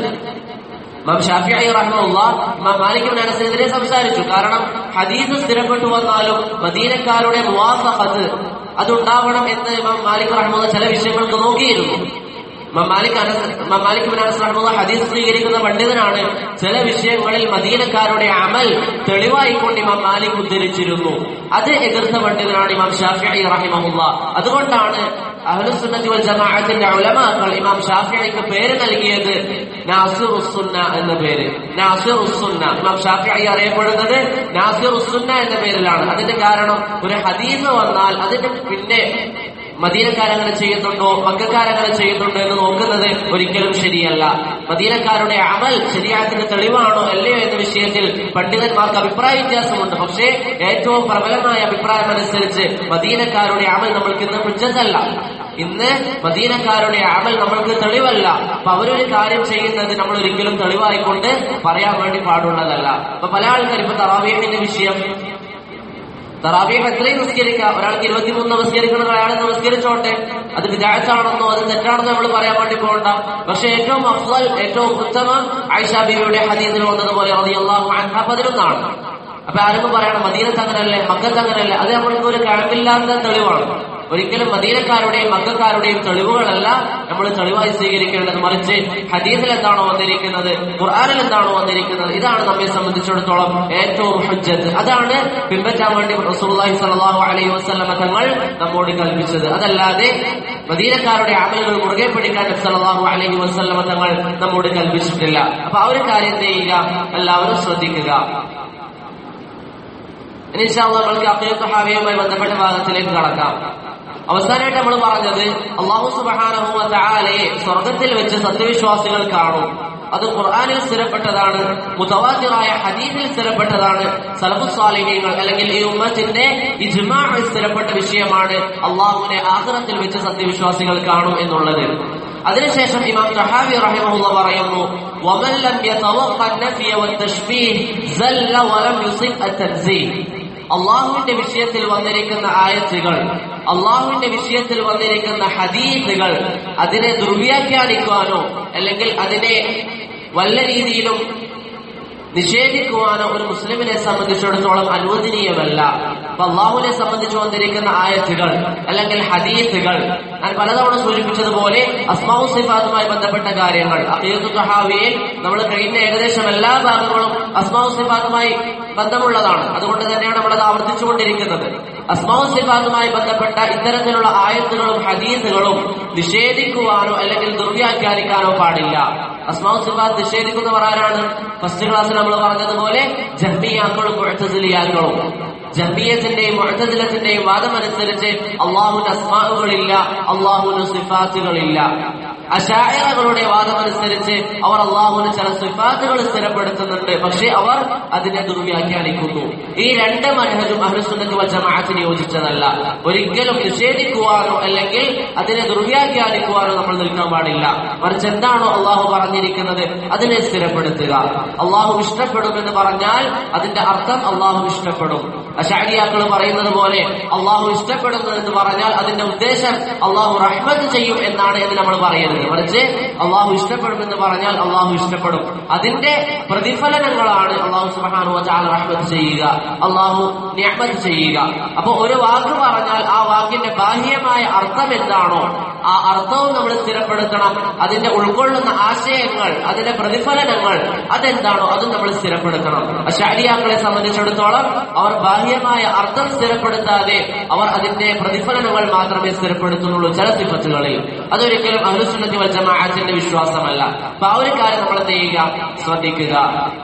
ഇമാം ഷാഫിഅി റഹ്മുള്ള ഇമാം മാലിക് ബിൻ അനസിനെതിരെ സംസാരിച്ചു കാരണം ഹദീസ് സ്ഥിരപ്പെട്ടു വന്നാലും മദീനക്കാരുടെ മുവാഫഖത്ത് അതുണ്ടാവണം എന്ന് ഇമാം മാലിക് റഹ്മുള്ള ചില വിഷയങ്ങൾക്ക് നോക്കിയിരുന്നു ഇമാം മാലിക് അനസ് ഇമാം മാലിക് ബിൻ അനസ് റഹ്മുള്ള ഹദീസ് സ്വീകരിക്കുന്ന പണ്ഡിതനാണ് ചില വിഷയങ്ങളിൽ മദീനക്കാരുടെ അമൽ തെളിവായിക്കൊണ്ട് ഇമാം മാലിക് ഉദ്ധരിച്ചിരുന്നു അത് എതിർത്ത പണ്ഡിതനാണ് ഇമാം ഷാഫിഅി റഹിമഹുള്ള അതുകൊണ്ടാണ് അഹ്ലുസുന്നത്തി വൽ ജമാഅത്തിന്റെ ഉലമാക്കൾ ഇമാം ഷാഫിഇക്ക് പേര് നൽകിയത് നാസിറുസുന്ന എന്ന പേര് നാസിറുസുന്ന ഇമാം ഷാഫിഇ അറിയപ്പെടുന്നത് നാസിറുസുന്ന എന്ന പേരിലാണ് അതിന്റെ കാരണം ഒരു ഹദീസ് വന്നാൽ അതിന്റെ പിന്നെ മദീനക്കാരങ്ങനെ ചെയ്യുന്നുണ്ടോ മക്കാരങ്ങനെ ചെയ്യുന്നുണ്ടോ എന്ന് നോക്കുന്നത് ഒരിക്കലും ശരിയല്ല മദീനക്കാരുടെ അമൽ ശരിയാക്കുന്ന തെളിവാണോ അല്ലയോ എന്ന വിഷയത്തിൽ പണ്ഡിതന്മാർക്ക് അഭിപ്രായ വ്യത്യാസമുണ്ട് പക്ഷേ ഏറ്റവും പ്രബലമായ അഭിപ്രായം അനുസരിച്ച് മദീനക്കാരുടെ അമൽ നമ്മൾക്ക് ഇന്ന് ഹുജ്ജത്തല്ല ഇന്ന് മദീനക്കാരുടെ അമൽ നമ്മൾക്ക് തെളിവല്ല അപ്പൊ അവരൊരു കാര്യം ചെയ്യുന്നത് നമ്മൾ ഒരിക്കലും തെളിവായിക്കൊണ്ട് പറയാൻ വേണ്ടി പാടുള്ളതല്ല അപ്പൊ പല ആൾക്കാർ ഇപ്പൊ തറാവീഹിന്റെ വിഷയം തറാവീഹ് എത്രയും നിസ്കരിക്കാം ഒരാൾക്ക് ഇരുപത്തിമൂന്ന് നമസ്കരിക്കുന്നത് അയാൾ നമസ്കരിച്ചോട്ടെ അത് വിദാഴ്ചാണെന്നോ അത് തെറ്റാണെന്നോ നമ്മൾ പറയാൻ വേണ്ടി പോകണ്ട പക്ഷെ ഏറ്റവും അഫ്സൽ ഏറ്റവും ഉത്തമം ആയിഷ ബിബിയുടെ ഹദീസിൽ വന്നതുപോലെ റളിയല്ലാഹു അൻഹ പതിനൊന്നാണ് അപ്പൊ ആരെങ്കിലും പറയണം മദീനത്ത് അങ്ങനല്ലേ മക്കത്ത് അങ്ങനല്ലേ അത് നമ്മൾക്ക് ഒരു കഴമ്പില്ലാത്ത തെളിവാണ് ഒരിക്കലും മദീനക്കാരുടെയും മക്കാരുടെയും തെളിവുകളല്ല നമ്മൾ തെളിവായി സ്വീകരിക്കേണ്ടത് മറിച്ച് ഹദീസിൽ എന്താണോ വന്നിരിക്കുന്നത് ഖുർആാനിൽ എന്താണോ വന്നിരിക്കുന്നത് ഇതാണ് നമ്മെ സംബന്ധിച്ചിടത്തോളം ഏറ്റവും ഹുജ്ജത്ത് അതാണ് പിൻപറ്റാൻ വേണ്ടി റസൂലുള്ളാഹി സ്വല്ലല്ലാഹു അലൈഹി വസല്ലമ തങ്ങൾ നമ്മോട് കൽപ്പിച്ചത് അതല്ലാതെ മദീനക്കാരുടെ അമലുകൾ മുറുകെ പിടിക്കാൻ നബി സല്ലല്ലാഹു അലൈഹി വസല്ലമ തങ്ങൾ നമ്മോട് കൽപ്പിച്ചിട്ടില്ല അപ്പൊ ആ ഒരു കാര്യം ചെയ്യുക എല്ലാവരും ശ്രദ്ധിക്കുക ഇനി ഇൻഷാ അല്ലാഹ് നമ്മൾക്ക് അഖീദത്ത് ഹാവിയുമായി ബന്ധപ്പെട്ട ഭാഗത്തിലേക്ക് കടക്കാം അവസാനമായിട്ട് നമ്മൾ പറഞ്ഞത് അള്ളാഹു സുബ്ഹാനഹു വ തആലയെ സ്വർഗത്തിൽ വെച്ച് സത്യവിശ്വാസികൾ കാണും അത് ഖുർആനിൽ സ്ഥിരപ്പെട്ടതാണ് മുതവാത്തിറായ ഹദീസിൽ സ്ഥിരപ്പെട്ടതാണ് സലഫു സ്വാലിഹീങ്ങൾ അല്ലെങ്കിൽ ഈ ഉമ്മത്തിന്റെ ഇജ്മാഅ് സ്ഥിരപ്പെട്ട വിഷയമാണ് അള്ളാഹുവിനെ ആഖിറത്തിൽ വെച്ച് സത്യവിശ്വാസികൾ കാണും എന്നുള്ളത് അതിനുശേഷം ഇമാം തഹാവി റഹിമഹുള്ള പറയുന്നു ومن لم يتوقع النفي والتشبيه زل ولم يصب التنزيه അള്ളാഹുവിന്റെ വിഷയത്തിൽ വന്നിരിക്കുന്ന ആയത്തുകൾ അള്ളാഹുവിന്റെ വിഷയത്തിൽ വന്നിരിക്കുന്ന ഹദീസുകൾ അതിനെ ദുർവ്യാഖ്യാനിക്കുവാനോ അല്ലെങ്കിൽ അതിനെ വല്ല രീതിയിലും നിഷേധിക്കുവാനോ ഒരു മുസ്ലിമിനെ സംബന്ധിച്ചിടത്തോളം അനുവദനീയമല്ല അപ്പൊ അള്ളാഹുവിനെ സംബന്ധിച്ച് വന്നിരിക്കുന്ന ആയത്തുകൾ അല്ലെങ്കിൽ ഹദീസുകൾ ഞാൻ പലതവണ സൂചിപ്പിച്ചതുപോലെ അസ്മാവു സിഫാത്തുമായി ബന്ധപ്പെട്ട കാര്യങ്ങൾ അഖീദു തഹാവിയിൽ നമ്മൾ കഴിഞ്ഞ ഏകദേശം എല്ലാ ഭാഗങ്ങളും അസ്മാവു സിഫാത്തുമായി ബന്ധമുള്ളതാണ് അതുകൊണ്ട് തന്നെയാണ് നമ്മളത് ആവർത്തിച്ചുകൊണ്ടിരിക്കുന്നത് അസ്മാവു സിഫാത്തുമായി ബന്ധപ്പെട്ട ഇത്തരത്തിലുള്ള ആയത്തുകളും ഹദീസുകളും നിഷേധിക്കുവാനോ അല്ലെങ്കിൽ ദുർവ്യാഖ്യാനിക്കാനോ പാടില്ല അസ്മാവു സിഫാത്ത് നിഷേധിക്കുന്നവർ ആരാണ് ഫസ്റ്റ് ക്ലാസ്സിൽ നമ്മൾ പറഞ്ഞതുപോലെ ജഹ്മിയാക്കളും മുഴത്തസിലിയാക്കളും ജഹ്മിയത്തിന്റെയും മുഴത്തസിലത്തിന്റെയും വാദമനുസരിച്ച് അള്ളാഹുവിന്റെ അസ്മാവുകളില്ല അള്ളാഹുവിന് സിഫാത്തുകളില്ല അശായകളുടെ വാദമനുസരിച്ച് അവർ അള്ളാഹുവിന് ചില സിഫാത്തുകൾ സ്ഥിരപ്പെടുത്തുന്നുണ്ട് പക്ഷെ അവർ അതിനെ ദുർവ്യാഖ്യാനിക്കുന്നു ഈ രണ്ട് മനഹജും അഹ്ലുസുന്നത്ത് വജമാഅത്തിന് യോജിച്ചതല്ല ഒരിക്കലും നിഷേധിക്കുവാനോ അല്ലെങ്കിൽ അതിനെ ദുർവ്യാഖ്യാനിക്കുവാനോ നമ്മൾ നിൽക്കാൻ പാടില്ല മറിച്ച് എന്താണോ അള്ളാഹു പറഞ്ഞിരിക്കുന്നത് അതിനെ സ്ഥിരപ്പെടുത്തുക അള്ളാഹു ഇഷ്ടപ്പെടുമെന്ന് പറഞ്ഞാൽ അതിന്റെ അർത്ഥം അള്ളാഹു ഇഷ്ടപ്പെടും അഷാരിയാക്കൾ പറയുന്നത് പോലെ അള്ളാഹു ഇഷ്ടപ്പെടുന്നു എന്ന് പറഞ്ഞാൽ അതിന്റെ ഉദ്ദേശം അള്ളാഹു റഹ്മത്ത് ചെയ്യും എന്നാണ് എന്ന് നമ്മൾ പറയുന്നത് മറിച്ച് അള്ളാഹു ഇഷ്ടപ്പെടുമെന്ന് പറഞ്ഞാൽ അള്ളാഹു ഇഷ്ടപ്പെടും അതിന്റെ പ്രതിഫലനങ്ങളാണ് അള്ളാഹു സുബാനു വചാൽ റഹ്മത്ത് ചെയ്യുക അള്ളാഹു നിയമത്ത് ചെയ്യുക അപ്പൊ ഒരു വാക്ക് പറഞ്ഞാൽ ആ വാക്കിന്റെ ബാഹ്യമായ അർത്ഥം എന്താണോ ആ അർത്ഥവും നമ്മൾ സ്ഥിരപ്പെടുത്തണം അതിന്റെ ഉൾക്കൊള്ളുന്ന ആശയങ്ങൾ അതിന്റെ പ്രതിഫലനങ്ങൾ അതെന്താണോ അതും നമ്മൾ സ്ഥിരപ്പെടുത്തണം ശാരിയാക്കളെ സംബന്ധിച്ചിടത്തോളം അവർ ബാഹ്യമായ അർത്ഥം സ്ഥിരപ്പെടുത്താതെ അവർ അതിന്റെ പ്രതിഫലനങ്ങൾ മാത്രമേ സ്ഥിരപ്പെടുത്തുന്നുള്ളൂ ചില സിഫത്തുകളിൽ അതൊരിക്കലും അഹുസുന്നതി വജമാഅത്തിന്റെ വിശ്വാസമല്ല അപ്പൊ ആ ഒരു കാര്യം നമ്മൾ എന്ത് ചെയ്യുക ശ്രദ്ധിക്കുക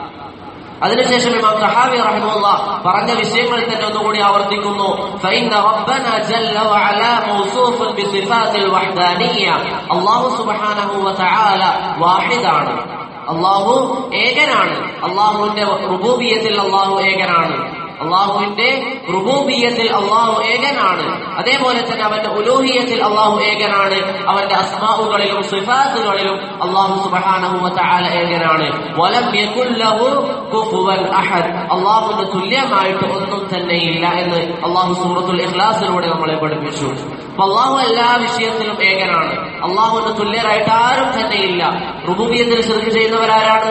അതിനുശേഷം ഇമാം സഹാബി റഹിമുള്ള പറഞ്ഞ വിഷയങ്ങൾ തന്നെ ഒന്നുകൂടി ആവർത്തിക്കുന്നു فإن ربنا جل وعلا موصوف بصفات الوحدانية الله سبحانه وتعالى വാഹിദാണ് അള്ളാഹു ഏകനാണ് അള്ളാഹുവിന്റെ റുബൂബിയത്തിൽ അള്ളാഹു ഏകനാണ് അള്ളാഹുവിന്റെ റുബൂബിയത്തിൽ അള്ളാഹു ഏകനാണ് അതേപോലെ തന്നെ അവന്റെ ഉലൂഹിയത്തിൽ അള്ളാഹു ഏകനാണ് അവന്റെ അസ്മാവുകളിലും സിഫാത്തുകളിലും അള്ളാഹു സുബ്ഹാനഹു വതആല ഏകനാണ് വലം യകുൽ ലഹു കുഫുവൻ അഹദ് അള്ളാഹുവിന് തുല്യമായിട്ട് ഒന്നും തന്നെയില്ല എന്ന് അള്ളാഹു സൂറത്തുൽ ഇഖ്ലാസിലൂടെ നമ്മളെ പഠിപ്പിച്ചു അപ്പൊ അള്ളാഹു എല്ലാ വിഷയത്തിലും ഏകനാണ് അള്ളാഹുവിന് തുല്യരായിട്ട് ആരും തന്നെയില്ല റുബൂബിയത്തിൽ ശിർക്ക് ചെയ്യുന്നവരാരാണ്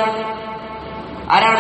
ആരാണ്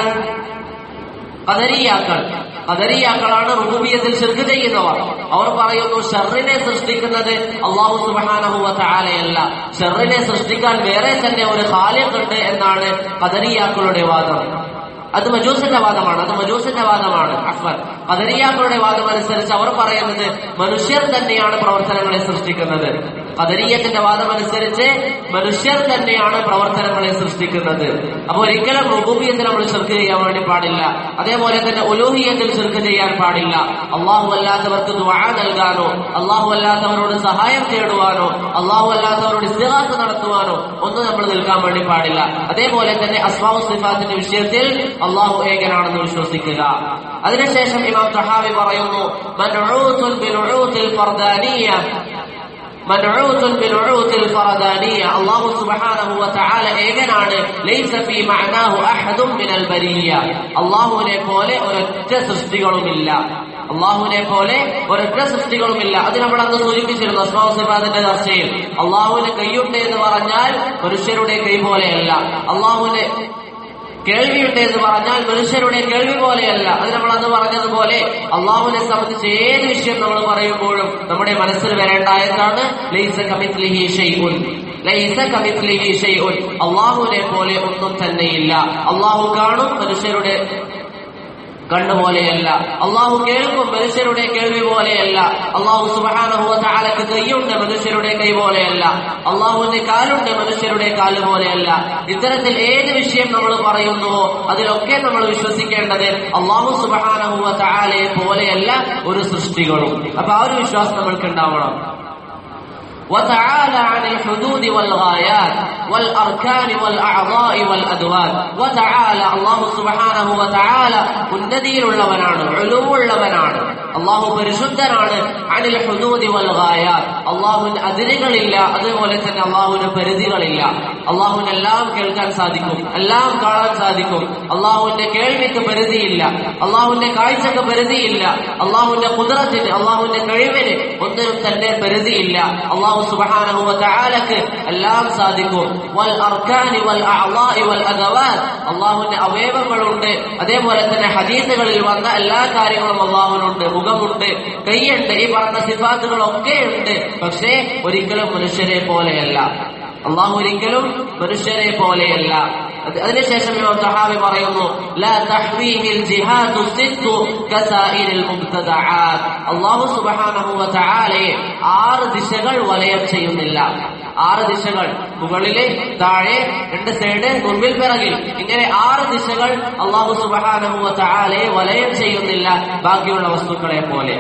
കദരിയാക്കൾ കദരിയാക്കളാണ് റുബൂബിയത്തിൽ ശിർക്ക് ചെയ്യുന്നവർ അവർ പറയുന്നു ഷെറിനെ സൃഷ്ടിക്കുന്നത് അള്ളാഹു സുബാനഹുവ താലയല്ല ഷെറിനെ സൃഷ്ടിക്കാൻ വേറെ തന്നെ ഒരു ഖാലിഖുണ്ട് എന്നാണ് കദരിയാക്കളുടെ വാദം അത് മജൂസിന്റെ വാദമാണ് അത് മജൂസിന്റെ വാദമാണ് അക്ബർ കദരിയാക്കളുടെ വാദം അനുസരിച്ച് അവർ പറയുന്നത് മനുഷ്യർ തന്നെയാണ് പ്രവർത്തനങ്ങളെ സൃഷ്ടിക്കുന്നത് കദരീയത്തിന്റെ വാദമനുസരിച്ച് മനുഷ്യർ തന്നെയാണ് പ്രവർത്തനങ്ങളെ സൃഷ്ടിക്കുന്നത് അപ്പൊ ഒരിക്കലും റുബൂബിയത്തിൽ നമ്മൾ ചെറുക്ക് ചെയ്യാൻ വേണ്ടി പാടില്ല അതേപോലെ തന്നെ ഒലൂഹിയത്തിൽ ചെറുക്ക് ചെയ്യാൻ പാടില്ല അള്ളാഹു അല്ലാത്തവർക്ക് ദുആ നൽകാനോ അള്ളാഹു അല്ലാത്തവരോട് സഹായം തേടുവാനോ അള്ളാഹു അല്ലാത്തവരോട് ഇസ്തിഹാത്ത് നടത്തുവാനോ ഒന്നും നമ്മൾ നിൽക്കാൻ വേണ്ടി പാടില്ല അതേപോലെ തന്നെ അസ്മാവു സിഫാത്തിന്റെ വിഷയത്തിൽ അള്ളാഹു ഏകനാണെന്ന് വിശ്വസിക്കുക അതിനുശേഷം ഇമാം തഹാവി പറയുന്നു മൻഊത്തുൻ ബിൽഊത്തിൽ ഫർദാനിയ മൻഊത്തുൻ ബിൽഊത്തിൽ ഫർദാനിയ അല്ലാഹു സുബ്ഹാനഹു വതആല ഏകനാണ് ലൈസ ഫീ മഅനാഹു അഹദും മിനൽ ബരിയ അല്ലാഹുവിനെ പോലെ ഒരൊറ്റ സൃഷ്ടികളുമില്ല അള്ളാഹുവിനെ പോലെ ഒരൊറ്റ സൃഷ്ടികളുമില്ല അത് നമ്മൾ അന്ന് സൂചിപ്പിച്ചിരുന്നു അസ്മാവ് സിഫാദിന്റെ ചർച്ചയിൽ അള്ളാഹുവിന് കൈയുണ്ട് എന്ന് പറഞ്ഞാൽ മനുഷ്യരുടെ കൈ പോലെയല്ല അള്ളാഹുവിന് കേൾവിയുണ്ട് എന്ന് പറഞ്ഞാൽ മനുഷ്യരുടെ കേൾവി പോലെയല്ല അത് നമ്മൾ അന്ന് പറഞ്ഞതുപോലെ അള്ളാഹുവിനെ സംബന്ധിച്ച് ഏത് വിഷയം നമ്മൾ പറയുമ്പോഴും നമ്മുടെ മനസ്സിൽ വരേണ്ട ആയതാണ് ലൈസ കമിത്ലിഹി ഷൈഉൻ ലൈസ കമിത്ലിഹി ഷൈഉൻ അള്ളാഹുവിനെ പോലെ ഒന്നും തന്നെയില്ല അള്ളാഹു കാണും മനുഷ്യരുടെ കണ്ണുപോലെയല്ല അള്ളാഹു കേൾക്കും മനുഷ്യരുടെ കേൾവി പോലെയല്ല അള്ളാഹു സുബാനഹുവ താലക്ക് കൈയുണ്ട് മനുഷ്യരുടെ കൈ പോലെയല്ല അള്ളാഹുവിന്റെ കാലുണ്ട് മനുഷ്യരുടെ കാല് പോലെയല്ല ഇത്തരത്തിൽ ഏത് വിഷയം നമ്മൾ പറയുന്നുവോ അതിലൊക്കെ നമ്മൾ വിശ്വസിക്കേണ്ടത് അള്ളാഹു സുബാനഹുവ താലയെ പോലെയല്ല ഒരു സൃഷ്ടികളും അപ്പൊ ആ ഒരു വിശ്വാസം നമ്മൾക്ക് ഉണ്ടാവണം وتعالى عن الحدود والغايات والأركان والأعضاء والأدوات وتعالى الله سبحانه وتعالى ഉന്നതിയിലുള്ളവനാണ് ഉളുവുള്ളവനാണ് അള്ളാഹു പരിശുദ്ധനാണ് അനിൽ ഹുദൂദി വൽ ഗായാത്ത് അള്ളാഹുവിന് അതിരുകളില്ല അതുപോലെ തന്നെ അള്ളാഹുവിന് പരിധികളില്ല അള്ളാഹുവിന് എല്ലാം കേൾക്കാൻ സാധിക്കും എല്ലാം കാണാൻ സാധിക്കും അള്ളാഹുവിന്റെ കേൾവിക്ക് പരിധിയില്ല അള്ളാഹുവിന്റെ കാഴ്ചക്ക് പരിധിയില്ല അള്ളാഹുവിന്റെ കുതിരത്തിന് അള്ളാഹുവിന്റെ കഴിവിന് ഒന്നിനും തന്നെ പരിധിയില്ല അള്ളാഹു സുബ്ഹാനഹു വ തആലക്ക് എല്ലാം സാധിക്കും വൽ അർക്കാനി വൽ അഅളാഇ വൽ അദവാത് അള്ളാഹുവിന്റെ അവയവങ്ങളുണ്ട് അതേപോലെ തന്നെ ഹദീസുകളിൽ വന്ന എല്ലാ കാര്യങ്ങളും അള്ളാഹുവിനുണ്ട് മുഖമുണ്ട് കൈയുണ്ട് ഈ പറഞ്ഞ സിഫാത്തുകളൊക്കെ ഉണ്ട് പക്ഷേ ഒരിക്കലും മനുഷ്യരെ പോലെയല്ല അള്ളാഹു ഒരിക്കലും മനുഷ്യരെ പോലെയല്ല അത് അതിനുശേഷം ഇമാം സഹാബി പറയുന്നു ലാ തഹ്വീഹിൽ ജിഹാദു സിദ്ദു കസായിരിൽ മുബ്തദഅാത് അല്ലാഹു സുബ്ഹാനഹു വ തആലയെ ആറ് ദിശകൾ വലയം ചെയ്യുന്നില്ല ആറ് ദിശകൾ മുകളില് താഴെ രണ്ട് സൈഡ് മുൻപിൽ പിറകിൽ ഇങ്ങനെ ആറ് ദിശകൾ അള്ളാഹു സുബ്ഹാനഹു വ തആലയെ വലയം ചെയ്യുന്നില്ല ബാക്കിയുള്ള വസ്തുക്കളെ പോലെ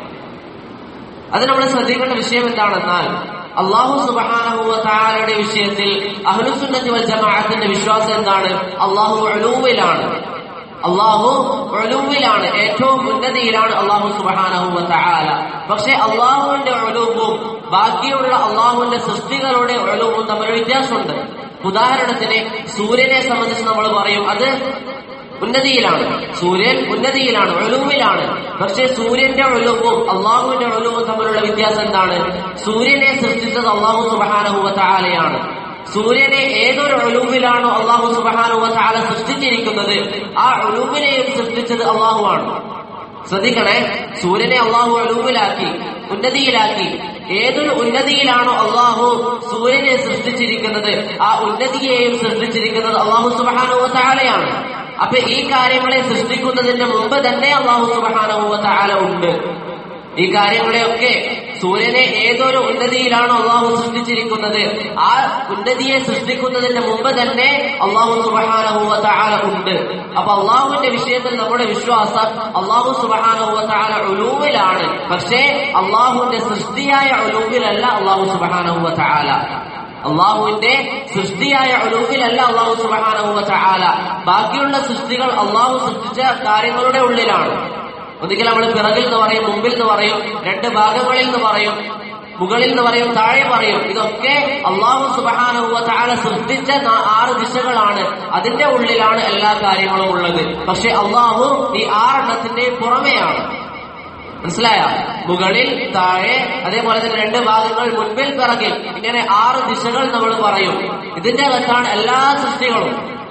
അത് നമ്മൾ ശ്രദ്ധിക്കേണ്ട വിഷയം എന്താണെന്നാൽ അള്ളാഹു സുബഹാനഹുവ താലയുടെ വിഷയത്തിൽ അഹ്ലുസുന്നത്തി വൽ ജമാഅത്തിന്റെ വിശ്വാസം എന്താണ് അള്ളാഹു ഒഴുവിലാണ് അള്ളാഹു ഒഴുവിലാണ് ഏറ്റവും ഉന്നതിയിലാണ് അള്ളാഹു സുബഹാനഹുവ താല പക്ഷെ അള്ളാഹുവിന്റെ ഒഴുവും ബാക്കിയുള്ള അള്ളാഹുവിന്റെ സൃഷ്ടികളുടെ ഒഴുവും തമ്മിൽ വ്യത്യാസമുണ്ട് ഉദാഹരണത്തിന് സൂര്യനെ സംബന്ധിച്ച് നമ്മൾ പറയും അത് ഉന്നതിയിലാണ് സൂര്യൻ ഉന്നതിയിലാണ് ഒഴുവിലാണ് പക്ഷെ സൂര്യന്റെ ഒഴുവും അള്ളാഹുവിന്റെ ഒഴുവും തമ്മിലുള്ള വ്യത്യാസം എന്താണ് സൂര്യനെ സൃഷ്ടിച്ചത് അള്ളാഹു സുബഹാനഹുവ താലയാണ് സൂര്യനെ ഏതൊരു ഒഴുവിലാണോ അള്ളാഹു സുബഹാനുവ താല സൃഷ്ടിച്ചിരിക്കുന്നത് ആ ഒഴുവിനെയും സൃഷ്ടിച്ചത് അള്ളാഹുവാണ് ശ്രദ്ധിക്കണേ സൂര്യനെ അള്ളാഹു ഒഴുവിലാക്കി ഉന്നതിയിലാക്കി ഏതൊരു ഉന്നതിയിലാണോ അള്ളാഹു സൂര്യനെ സൃഷ്ടിച്ചിരിക്കുന്നത് ആ ഉന്നതിയെയും സൃഷ്ടിച്ചിരിക്കുന്നത് അള്ളാഹു സുബഹാനുവ താലയാണ് അപ്പൊ ഈ കാര്യങ്ങളെ സൃഷ്ടിക്കുന്നതിന്റെ മുമ്പ് തന്നെ അള്ളാഹു സുബഹാനുവ താല ഉണ്ട് ഈ കാര്യങ്ങളെയൊക്കെ സൂര്യനെ ഏതൊരു ഉന്നതിയിലാണോ അള്ളാഹു സൃഷ്ടിച്ചിരിക്കുന്നത് ആ ഉന്നതിയെ സൃഷ്ടിക്കുന്നതിന് മുമ്പ് തന്നെ അള്ളാഹു സുബഹാനഹുവ താല ഉണ്ട് അപ്പൊ അള്ളാഹുവിന്റെ വിഷയത്തിൽ നമ്മുടെ വിശ്വാസം അള്ളാഹു സുബഹാനഹുവ താല ഒലൂവിലാണ് പക്ഷേ അള്ളാഹുവിന്റെ സൃഷ്ടിയായ ഒലൂവിലല്ല അള്ളാഹു സുബഹാനഹുവ താല അള്ളാഹുവിന്റെ സൃഷ്ടിയായ ഒലൂവിലല്ല അള്ളാഹു സുബഹാനഹുവ താല ബാക്കിയുള്ള സൃഷ്ടികൾ അള്ളാഹു സൃഷ്ടിച്ച കാര്യങ്ങളുടെ ഉള്ളിലാണ് ഒന്നുകിൽ നമ്മൾ പിറകിൽ എന്ന് പറയും മുമ്പിൽ എന്ന് പറയും രണ്ട് ഭാഗങ്ങളിൽ നിന്ന് പറയും മുകളിൽ എന്ന് പറയും താഴെ പറയും ഇതൊക്കെ അള്ളാഹു സുബഹാനുവ താഴ സൃഷ്ടിച്ച നാ- ആറ് ദിശകളാണ് അതിന്റെ ഉള്ളിലാണ് എല്ലാ കാര്യങ്ങളും ഉള്ളത് പക്ഷെ അള്ളാഹു ഈ ആറെണ്ണത്തിന്റെയും പുറമെയാണ് മനസ്സിലായ മുകളിൽ താഴെ അതേപോലെ തന്നെ രണ്ട് ഭാഗങ്ങൾ മുൻപിൽ പിറകിൽ ഇങ്ങനെ ആറ് ദിശകൾ നമ്മൾ പറയും ഇതിന്റെ അകത്താണ് എല്ലാ സൃഷ്ടികളും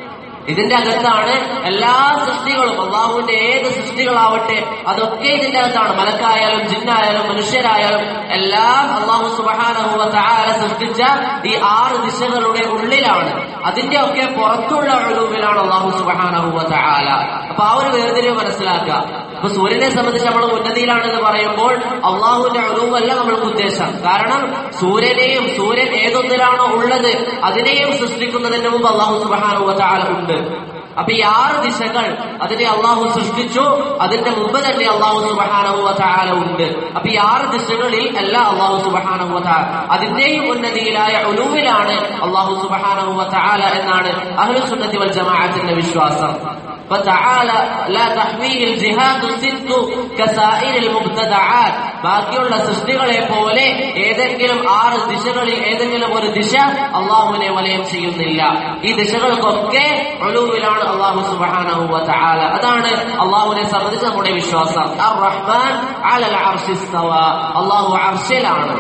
ഇതിന്റെ അകത്താണ് എല്ലാ സൃഷ്ടികളും അള്ളാഹുവിന്റെ ഏത് സൃഷ്ടികളാവട്ടെ അതൊക്കെ ഇതിന്റെ അകത്താണ് മലക്കായാലും ജിന്നായാലും മനുഷ്യരായാലും എല്ലാം അള്ളാഹു സുബഹാനഹുവ തആല സൃഷ്ടിച്ച ഈ ആറ് ദിശകളുടെ ഉള്ളിലാണ് അതിന്റെ ഒക്കെ പുറത്തുള്ള ഒഴിവിലാണ് അള്ളാഹു സുബഹാനഹുവ തആല അപ്പൊ ആ ഒരു വേർതിരിവ് മനസ്സിലാക്കുക അപ്പൊ സൂര്യനെ സംബന്ധിച്ച് നമ്മൾ ഉന്നതിയിലാണെന്ന് പറയുമ്പോൾ അള്ളാഹുവിന്റെ ഒഴിവല്ല നമ്മൾക്ക് ഉദ്ദേശം കാരണം സൂര്യനെയും സൂര്യൻ ഏതൊന്നിലാണോ ഉള്ളത് അതിനെയും സൃഷ്ടിക്കുന്നതിന് മുമ്പ് അള്ളാഹു സുബഹാനുവ തആല ഉണ്ട് അപ്പൊ ഈ ആറ് ദിശകൾ അതിനെ അള്ളാഹു സൃഷ്ടിച്ചു അതിന്റെ മുമ്പ് തന്നെ അള്ളാഹു സുബഹാനഹുവ തആല ഉണ്ട് അപ്പൊ ഈ ആറ് ദിശകളിൽ അല്ല അള്ളാഹു സുബഹാനഹുവ തആല അതിന്റെയും ഉന്നതിയിലായ ഉലൂവിലാണ് അള്ളാഹു സുബഹാനഹുവ തആല എന്നാണ് അഹ്ലു സുന്നത്തി വൽ ജമാഅത്തിന്റെ വിശ്വാസം فتعالى لا تحويه الجهات الست كسائر المبتدعات ബാക്കിയുള്ള സൃഷ്ടികളെ പോലെ ഏതെങ്കിലും ആറ് ദിശകളിൽ ഏതെങ്കിലും ഒരു ദിശ അള്ളാഹുവിനെ വലയം ചെയ്യുന്നില്ല ഈ ദിശകൾക്കൊക്കെ ഒഴിവിലാണ് അള്ളാഹു സുബാനഹു തആല അതാണ് അള്ളാഹുവിനെ സംബന്ധിച്ച് നമ്മുടെ വിശ്വാസം അർ റഹ്മാൻ അലൽ അർശി ഇസ്തവ അള്ളാഹു അർശിലാണ്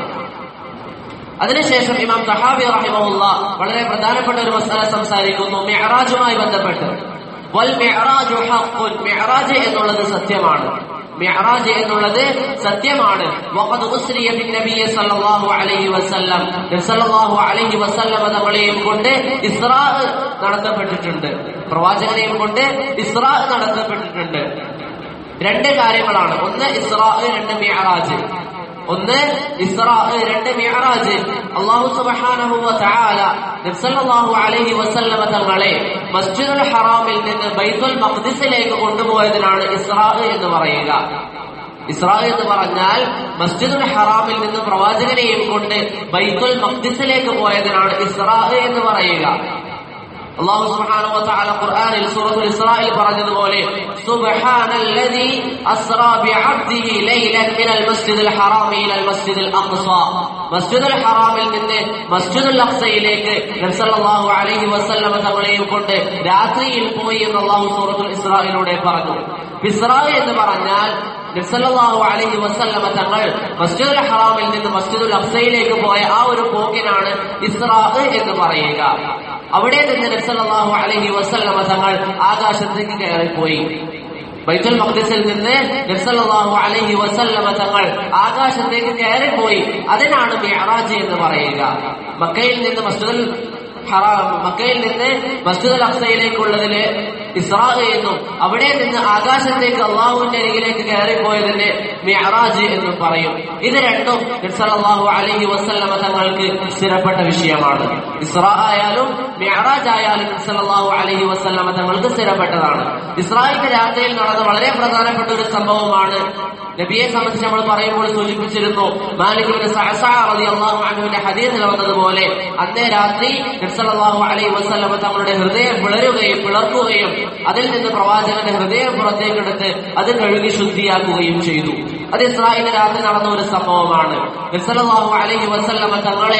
അതിനുശേഷം ഇമാം തഹാബി റഹിമഹുല്ല വളരെ പ്രധാനപ്പെട്ട ഒരു മസാല സംസാരിക്കുന്നു മെഹറാജുമായി ബന്ധപ്പെട്ട് വൽ മെഹറാജു ഹഖുൻ മെഹറാജ് എന്നുള്ളത് സത്യമാണ് മിഅറാജ് എന്നുള്ളത് സത്യമാണ് വഖദ് ഉസ്രിയ ബിൻ നബി സല്ലല്ലാഹു അലൈഹി വസല്ലം നബി സല്ലല്ലാഹു അലൈഹി വസല്ലം തങ്ങളെയും കൊണ്ട് ഇസ്രാ നടത്തപ്പെട്ടിട്ടുണ്ട് പ്രവാചകനെയും കൊണ്ട് ഇസ്രാ നടത്തപ്പെട്ടിട്ടുണ്ട് രണ്ട് കാര്യങ്ങളാണ് ഒന്ന് ഇസ്രാ രണ്ട് മിഅറാജ് ഒന്ന് ഇസ്രാ രണ്ട് മിഅറാജ് അല്ലാഹു സുബ്ഹാനഹു വ തആല നബി സല്ലല്ലാഹു അലൈഹി വസല്ലമ തങ്ങളെ മസ്ജിദുൽ ഹറാമിൽ നിന്ന് ബൈത്തുൽ മഖ്ദിസിലേക്ക് കൊണ്ടുപോയതിനാണ് ഇസ്രാ എന്ന് പറയുക ഇസ്രാ എന്ന് പറഞ്ഞാൽ മസ്ജിദുൽ ഹറാമിൽ നിന്ന് പ്രവാചകനെയും കൊണ്ട് ബൈത്തുൽ മഖ്ദിസിലേക്ക് പോയതിനാണ് ഇസ്രാ എന്ന് പറയുക അള്ളാഹു സുബ്ഹാനഹു വ തആല ഖുർആനിൽ സൂറത്തുൽ ഇസ്രായിൽ പറഞ്ഞതുപോലെ സുബ്ഹാനല്ലദി അസ്റാ ബിഅബ്ദിഹി ലൈലൻ മിനൽ മസ്ജിദിൽ ഹറാമി ഇലൽ മസ്ജിദിൽ അഖ്സ മസ്ജിദുൽ ഹറാമിൽ നിന്ന് മസ്ജിദുൽ അഖ്സയിലേക്ക് നബി സല്ലല്ലാഹു അലൈഹി വസല്ലമ തങ്ങളെയും കൊണ്ട് രാത്രിയിൽ പോയി എന്ന് അള്ളാഹു സൂറത്തുൽ ഇസ്രായിലൂടെ പറഞ്ഞു ഇസ്രാ എന്ന് പറഞ്ഞാൽ നബ്സല്ലാഹു അലൈഹി വസല്ലമ തങ്ങൾ മസ്ജിദുൽ ഹറാമിൽ നിന്ന് മസ്ജിദുൽ അഫ്സയിലേക്ക് പോയ ആ ഒരു പോക്കിനാണ് ഇസ്രാ എന്ന് പറയുക അവിടെ നിന്ന് നബ്സല്ലാഹു അലൈഹി വസല്ലമ തങ്ങൾ ആകാശത്തേക്ക് കയറിപ്പോയി ബൈത്തുൽ മഖ്ദിസിൽ നിന്ന് നബ്സല്ലാഹു അലൈഹി വസല്ലമ തങ്ങൾ ആകാശത്തേക്ക് കയറിപ്പോയി അതിനാണ് മിഅറാജ് എന്ന് പറയുക മക്കയിൽ നിന്ന് മസ്ജിദുൽ ഹറാം മക്കയിൽ നിന്ന് മസ്ജിദുൽ അഫ്സയിലേക്കുള്ളതില് ഇസ്രാ എന്നും അവിടെ നിന്ന് ആകാശത്തേക്ക് അള്ളാഹുവിന്റെ അരികിലേക്ക് കയറിപ്പോയതിന് മിഅറാജ് എന്നും പറയും ഇത് രണ്ടും സല്ലല്ലാഹു അലൈഹി വസല്ലമ തങ്ങൾക്ക് സ്ഥിരപ്പെട്ട വിഷയമാണ് ഇസ്രാ ആയാലും മിഅറാജ് ആയാലും സല്ലല്ലാഹു അലൈഹി വസല്ലമ തങ്ങൾക്ക് സ്ഥിരപ്പെട്ടതാണ് ഇസ്രായിന്റെ രാത്രിയിൽ നടന്ന വളരെ പ്രധാനപ്പെട്ട ഒരു സംഭവമാണ് നബിയെ സംബന്ധിച്ച് നമ്മൾ പറയുമ്പോൾ സൂചിപ്പിച്ചിരുന്നു മാലിക്കുബിന് റളിയല്ലാഹു അൻഹുവിന്റെ ഹദീസിൽ വന്നതുപോലെ അന്നേ രാത്രി നബ്സല്ലാഹു അലൈഹി വസല്ലമ തങ്ങളുടെ ഹൃദയം പിളരുകയും പിളർക്കുകയും അതിൽ നിന്ന് പ്രവാചകന്റെ ഹൃദയം പുറത്തേക്കെടുത്ത് അത് കഴുകി ശുദ്ധിയാക്കുകയും ചെയ്തു അത് ഇസ്രായേലിന്റെ രാത്രി നടന്ന ഒരു സംഭവമാണ് നബ്സല്ലാഹു അലൈഹി വസല്ലമ തങ്ങളെ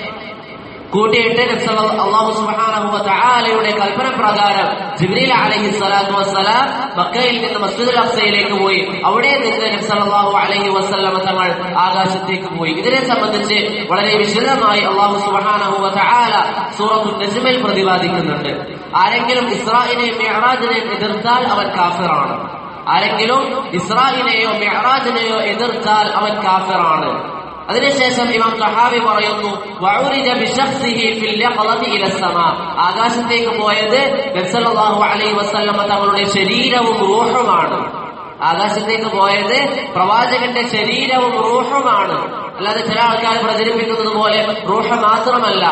കൂട്ടിയിട്ട് അള്ളാഹു സുബ്ഹാനഹു വ തആലയുടെ കൽപ്പന പ്രകാരം ജിബ്രീൽ അലൈഹി സ്വലാത്തു വസ്സലാം മക്കയിൽ നിന്ന് മസ്ജിദുൽ അഫ്സയിലേക്ക് പോയി അവിടെ നിന്ന് നബി സല്ലല്ലാഹു അലൈഹി വസല്ലമ തങ്ങൾ ആകാശത്തേക്ക് പോയി ഇതിനെ സംബന്ധിച്ച് വളരെ വിശദമായി അള്ളാഹു സുബ്ഹാനഹു വ തആല സൂറത്തുൽ നജ്മിൽ പ്രതിപാദിക്കുന്നുണ്ട് ആരെങ്കിലും ഇസ്രായിനെയും മിഅ്റാജിനെയും എതിർത്താൽ അവൻ കാഫിറാണ് ആരെങ്കിലും ഇസ്രായിനെയോ മിഅ്റാജിനെയോ എതിർത്താൽ അവൻ കാഫിറാണ് അതിനുശേഷം ഇമാം സഹാബി പറയുന്നു വഉരിജ ബിശഖ്സിഹി ഫിൽ യഖളതി ഇല സമാ ആകാശത്തേക്ക് പോയത് നബി സല്ലല്ലാഹു അലൈഹി വസല്ലമ തങ്ങളുടെ ശരീരവും റൂഹുമാണ് ആകാശത്തേക്ക് പോയത് പ്രവാചകന്റെ ശരീരവും റൂഹുമാണ് അല്ലാതെ ചില ആൾക്കാർ പ്രചരിപ്പിക്കുന്നത് പോലെ റൂഹ മാത്രമല്ല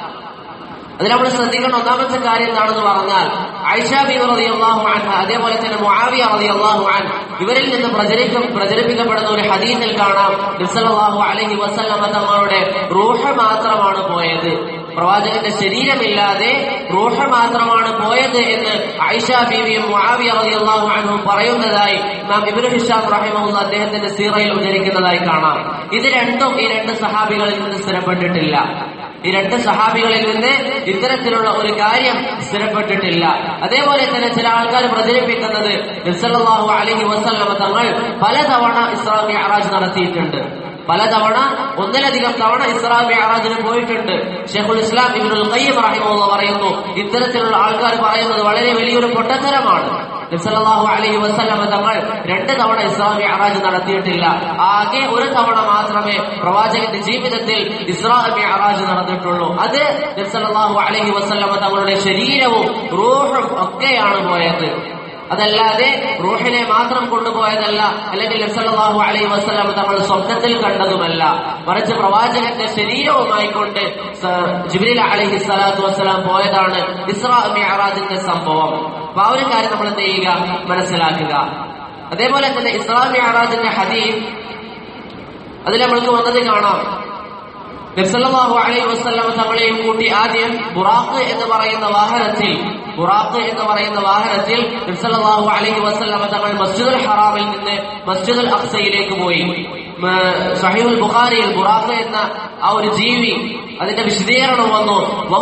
അതിൽ നമ്മൾ ശ്രദ്ധിക്കേണ്ട ഒന്നാമത്തെ കാര്യം എന്താണെന്ന് പറഞ്ഞാൽ ഐഷ ബി റളിയല്ലാഹു അൻഹ അതേപോലെ തന്നെ മുആവിയ റളിയല്ലാഹു അൻഹു ഇവരിൽ നിന്ന് പ്രചരിക്ക പ്രചരിപ്പിക്കപ്പെടുന്ന ഒരു ഹദീസിൽ കാണാം നബിസല്ലല്ലാഹു അലൈഹി വസല്ലമ തങ്ങളുടെ റൂഹ് മാത്രമാണ് പോയത് പ്രവാചകന്റെ ശരീരമില്ലാതെ റൂഹ് മാത്രമാണ് പോയത് എന്ന് ഐഷ ബീവിയും മുആവിയ റളിയല്ലാഹു അൻഹു പറയുന്നതായി നാം ഇബ്നു ഹിഷാം റഹിമഹുല്ല അദ്ദേഹത്തിന്റെ സീറയിൽ ഉദ്ധരിക്കുന്നതായി കാണാം ഇത് രണ്ടും ഈ രണ്ട് സഹാബികളിൽ നിന്ന് സ്ഥിരപ്പെട്ടിട്ടില്ല ഈ രണ്ട് സഹാബികളിൽ നിന്ന് ഇത്തരത്തിലുള്ള ഒരു കാര്യം സ്ഥിരപ്പെട്ടിട്ടില്ല അതേപോലെ തന്നെ ചില ആൾക്കാർ പ്രചരിപ്പിക്കുന്നത് നബ്സല്ലാഹു അലൈഹി വസല്ലമ തങ്ങൾ പലതവണ ഇസ്ലാം മിഅറാജ് നടത്തിയിട്ടുണ്ട് പലതവണ ഒന്നിലധികം തവണ ഇസ്രാ മിഅറാജിന് പോയിട്ടുണ്ട് ഷെയ്ഖുൽ ഇസ്ലാം ഇബ്നുൽ ഖയ്യിം റഹിമഹുള്ള പറയുന്നു ഇത്തരത്തിലുള്ള ആൾക്കാർ പറയുന്നത് വളരെ വലിയൊരു പൊട്ടത്തരമാണ് നബ്സല്ലാഹു അലൈഹി വസല്ലമ തങ്ങൾ രണ്ട് തവണ ഇസ്രാ മിഅറാജ് നടത്തിയിട്ടില്ല ആകെ ഒരു തവണ മാത്രമേ പ്രവാചകന്റെ ജീവിതത്തിൽ ഇസ്രാ മിഅറാജ് നടന്നിട്ടുള്ളൂ അത് നബ്സല്ലാഹു അലൈഹി വസല്ലമ തങ്ങളുടെ ശരീരവും റൂഹും ഒക്കെയാണ് പോയത് അതല്ലാതെ റൂഹിനെ മാത്രം കൊണ്ടുപോയതല്ല അല്ലെങ്കിൽ നബ്സല്ലാഹു അലൈഹി വസ്ലാം തങ്ങൾ സ്വപ്നത്തിൽ കണ്ടതുമല്ല മറിച്ച് പ്രവാചകന്റെ ശരീരവുമായി കൊണ്ട് ജിബ്രീൽ അലൈഹി സ്വലാത്തു വസ്സലാം പോയതാണ് ഇസ്രാ മിഅറാജിന്റെ സംഭവം അപ്പൊ ആ ഒരു കാര്യം നമ്മൾ എന്ത് ചെയ്യുക മനസ്സിലാക്കുക അതേപോലെ തന്നെ ഇസ്രാ മിഅറാജിന്റെ ഹദീസ് അതിൽ നമ്മൾക്ക് വന്നത് കാണാം നബ്സല്ലാഹു അലൈഹി വസ്ലാം തങ്ങളെയും കൂട്ടി ആദ്യം ബുറാഖ് എന്ന് പറയുന്ന വാഹനത്തിൽ ബുറാഖ് എന്ന് പറയുന്ന വാഹനത്തിൽ നബ്സല്ലാഹു അലൈഹി വസ്ലാം തങ്ങൾ മസ്ജിദുൽ ഹറാമിൽ നിന്ന് മസ്ജിദുൽ അക്സയിലേക്ക് പോയി സഹീബുൽ ബുഖാരിയിൽ ബുറാഖ് എന്ന ആ ഒരു ജീവി അതിന്റെ വിശദീകരണം വന്നു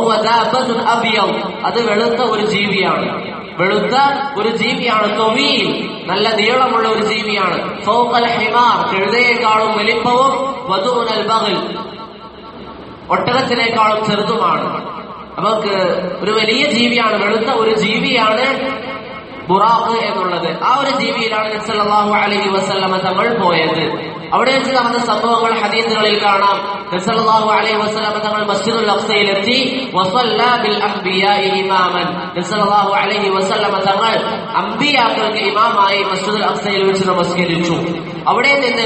അത് വെളുത്ത ഒരു ജീവിയാണ് വെളുത്ത ഒരു ജീവിയാണ് തൊവീൽ നല്ല നീളമുള്ള ഒരു ജീവിയാണ് ഫൗഖൽ ഹിമാർ കഴുതയേക്കാളും വലിപ്പവും വധുനൽ ബഗൽ ഒട്ടകത്തിനേക്കാളും ചെറുതുമാണ് അപ്പൊ ഒരു വലിയ ജീവിയാണ് വെളുത്ത ഒരു ജീവിയാണ് ബുറാഖ് എന്നുള്ളത് ആ ഒരു ജീവിയിലാണ് നബ്സല്ലാഹു അലൈഹി വസല്ലമ തങ്ങൾ പോയത് അവിടെ വെച്ച് നടന്ന സംഭവങ്ങൾ ഹദീസുകളിൽ കാണാം നബ്സല്ലാഹു അലൈഹി വസല്ലമ തങ്ങൾ മസ്ജിദുൽ അഖ്സയിലെത്തി വസല്ല ബിൽ അംബിയാഇ ഇമാമൻ നബ്സല്ലാഹു അലൈഹി വസല്ലമ തങ്ങൾ അംബിയാക്കൾക്ക് ഇമാമായി മസ്ജിദുൽ അഖ്സയിൽ വെച്ച് നമസ്കരിച്ചു അവിടെ നിന്ന്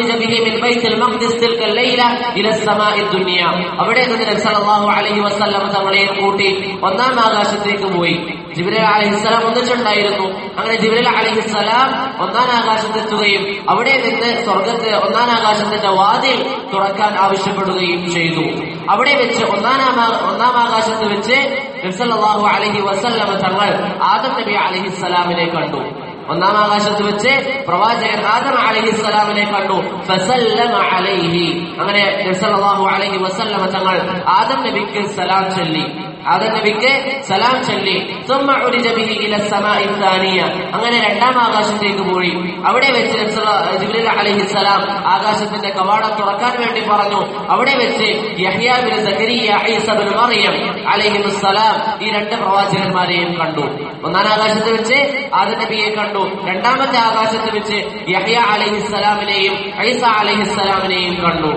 അവിടെ നിന്ന് നബ്സല്ലാഹു അലൈഹി വസല്ലമ തങ്ങളെ കൂട്ടി ഒന്നാം ആകാശത്തേക്ക് പോയി ജിബ്രീൽ അലഹിസ്സലാം ഒന്നിച്ചുണ്ടായിരുന്നു അങ്ങനെ ജിബ്രീൽ അലഹിസ്സലാം ഒന്നാം ആകാശത്തെത്തുകയും അവിടെ നിന്ന് സ്വർഗത്ത് ഒന്നാം ആകാശത്തിന്റെ വാതിൽ തുറക്കാൻ ആവശ്യപ്പെടുകയും ചെയ്തു അവിടെ വെച്ച് ഒന്നാം ഒന്നാം ആകാശത്ത് വെച്ച് നബ്സല്ലാഹു അലഹി വസല്ലമ തങ്ങൾ ആദം നബി അലഹിസ്സലാമിനെ കണ്ടു ഒന്നാം ആകാശത്ത് വെച്ച് പ്രവാചകൻ ആദം അലഹി സ്വലാമിനെ കണ്ടു ഫസല്ലമ അലൈഹി അങ്ങനെ നബ്സല്ലാഹു അലൈഹി വസല്ലമ തങ്ങൾ ആദം നബിക്ക് സലാം ചൊല്ലി ആദം നബിക്ക് സലാം ചൊല്ലി ثم عرج به الى السماء الثانيه അങ്ങനെ രണ്ടാം ആകാശത്തേക്ക് പോയി അവിടെ വെച്ച് ജിബ്രീൽ അലൈഹിസ്സലാം ആകാശത്തിന്റെ കവാടം തുറക്കാൻ വേണ്ടി പറഞ്ഞു അവിടെ വെച്ച് യഹ്യ ബിൻ സക്കരിയ ഈസ ബിൻ മറിയം അലൈഹിസ്സലാം ഈ രണ്ട് പ്രവാചകന്മാരെയും കണ്ടു ഒന്നാം ആകാശത്ത് വെച്ച് ആദം നബിയെ കണ്ടു രണ്ടാമത്തെ ആകാശത്ത് വെച്ച് യഹ്യ അലൈഹിസ്സലാമിനെയും ഐസ അലൈഹിസ്സലാമിനെയും കണ്ടു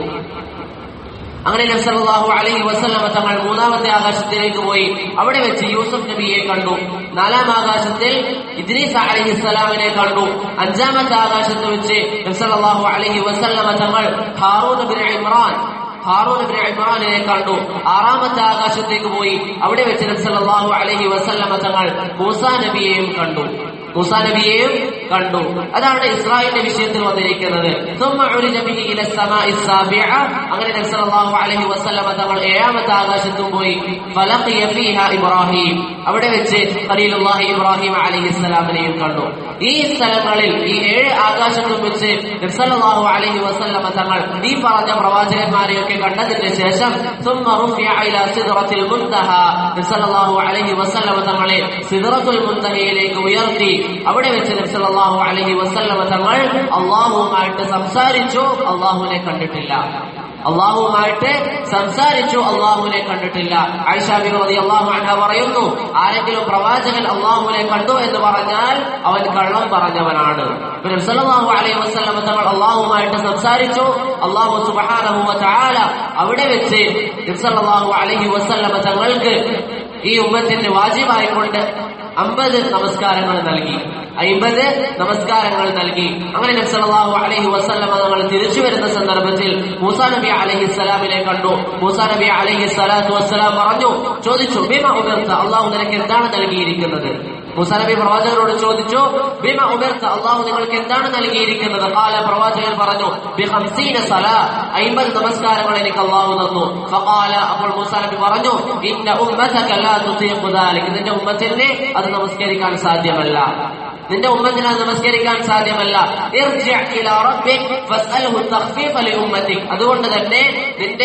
അങ്ങനെ നബ്സല്ലാഹു അലൈഹി വസല്ലമ തങ്ങൾ മൂന്നാമത്തെ ആകാശത്തിലേക്ക് പോയി അവിടെ വെച്ച് യൂസുഫ് നബിയെ കണ്ടു നാലാം ആകാശത്തിൽ ഇദ്രീസ് അലഹിസ്സലാമിനെ കണ്ടു അഞ്ചാമത്തെ ആകാശത്ത് വെച്ച് നബ്സല്ലാഹു അലൈഹി വസല്ലമ തങ്ങൾ ഹാറൂൻ ബിൻ ഇമ്രാൻ ഹാറൂൻ ബിൻ ഇമ്രാനിനെ കണ്ടു ആറാമത്തെ ആകാശത്തേക്ക് പോയി അവിടെ വെച്ച് നബ്സല്ലാഹു അലൈഹി വസല്ലമ തങ്ങൾ മൂസാ നബിയെയും കണ്ടു മൂസാ നബിയെയും കണ്ടു അതാണ് ഇസ്രായേലിന്റെ വിഷയത്തിൽ വന്നിരിക്കുന്നത് ثم عرج به الى السماء السابعه അങ്ങനെ നബി സല്ലല്ലാഹു അലൈഹി വസല്ലമ തങ്ങൾ ഏഴാമത്തെ ആകാശത്തും പോയി ഫലഖിയ ഫീഹാ ഇബ്രാഹിം അവിടെ വെച്ച് ഖലീലുല്ലാഹി ഇബ്രാഹിം അലൈഹിസ്സലാമിനെയും കണ്ടു ഈ സ്ഥലങ്ങളിൽ ഈ ഏഴ് ആകാശത്തും വെച്ച് നബി സല്ലല്ലാഹു അലൈഹി വസല്ലമ തങ്ങൾ ഈ പറഞ്ഞ പ്രവാചകന്മാരെയൊക്കെ കണ്ടതിന് ശേഷം ثم رفع الى سدرة المنتهى നബി സല്ലല്ലാഹു അലൈഹി വസല്ലമ തങ്ങളെ സിദ്റത്തുൽ മുൻതഹയിലേക്ക് ഉയർത്തി അവിടെ വെച്ച് നബി സല്ലല്ലാഹു അലൈഹി വസല്ലമ തങ്ങൾ അള്ളാഹുവുമായിട്ട് സംസാരിച്ചു അള്ളാഹുവിനെ കണ്ടിട്ടില്ല അള്ളാഹുവുമായിട്ട് സംസാരിച്ചു അള്ളാഹുവിനെ കണ്ടിട്ടില്ല ആയിഷാബി റതി അള്ളാഹു അൻഹ പറയുന്നു ആരെങ്കിലും പ്രവാചകൻ അള്ളാഹുവിനെ കണ്ടു എന്ന് പറഞ്ഞാൽ അവൻ കള്ളം പറഞ്ഞവനാണ് പിന്നെ സല്ലല്ലാഹു അലൈഹി വസല്ലമ തങ്ങൾ അള്ളാഹുവുമായിട്ട് സംസാരിച്ചു അള്ളാഹു സുബ്ഹാനഹു വ തആല അവിടെ വെച്ച് സല്ലല്ലാഹു അലൈഹി വസല്ലമ തങ്ങൾക്ക് ഈ ഉമ്മത്തിന് വാജിബായിക്കൊണ്ട് അമ്പത് നമസ്കാരങ്ങൾ നൽകി അയ്മ്പത് നമസ്കാരങ്ങൾ നൽകി അങ്ങനെ നബ്സല്ലാഹു അലൈഹി വസല്ലമ തങ്ങൾ തിരിച്ചു വരുന്ന സന്ദർഭത്തിൽ മൂസാ നബി അലൈഹി സ്വലാമിനെ കണ്ടു മൂസാ നബി അലൈഹി സ്വലാത്തു വസ്സലാം പറഞ്ഞു ചോദിച്ചു ബിമ ഉമർത്ത അള്ളാഹു നിനക്ക് എന്താണ് നൽകിയിരിക്കുന്നത് മൂസാ നബി പ്രവാചകരോട് ചോദിച്ചു ബിമ ഉമർത്ത അള്ളാഹു നിങ്ങൾക്ക് എന്താണ് നൽകിയിരിക്കുന്നത് കാല പ്രവാചകൻ പറഞ്ഞു ബി ഹംസീന സല അയ്മ്പത് നമസ്കാരങ്ങൾ എനിക്ക് അള്ളാഹു തന്നു ഫഖാല അപ്പോൾ മൂസാ നബി പറഞ്ഞു ഇന്ന ഉമ്മതക ലാ തുതീഖു ദാലിക നിന്റെ ഉമ്മത്തിന് അത് നമസ്കരിക്കാൻ സാധ്യമല്ല നിന്റെ ഉമ്മത്തിന് അത് നമസ്കരിക്കാൻ സാധ്യമല്ല ഇർജിഅ ഇലാ റബ്ബിക് ഫസ്അൽഹു തഖ്ഫീഫ ലിഉമ്മതിക് അതുകൊണ്ട് തന്നെ നിന്റെ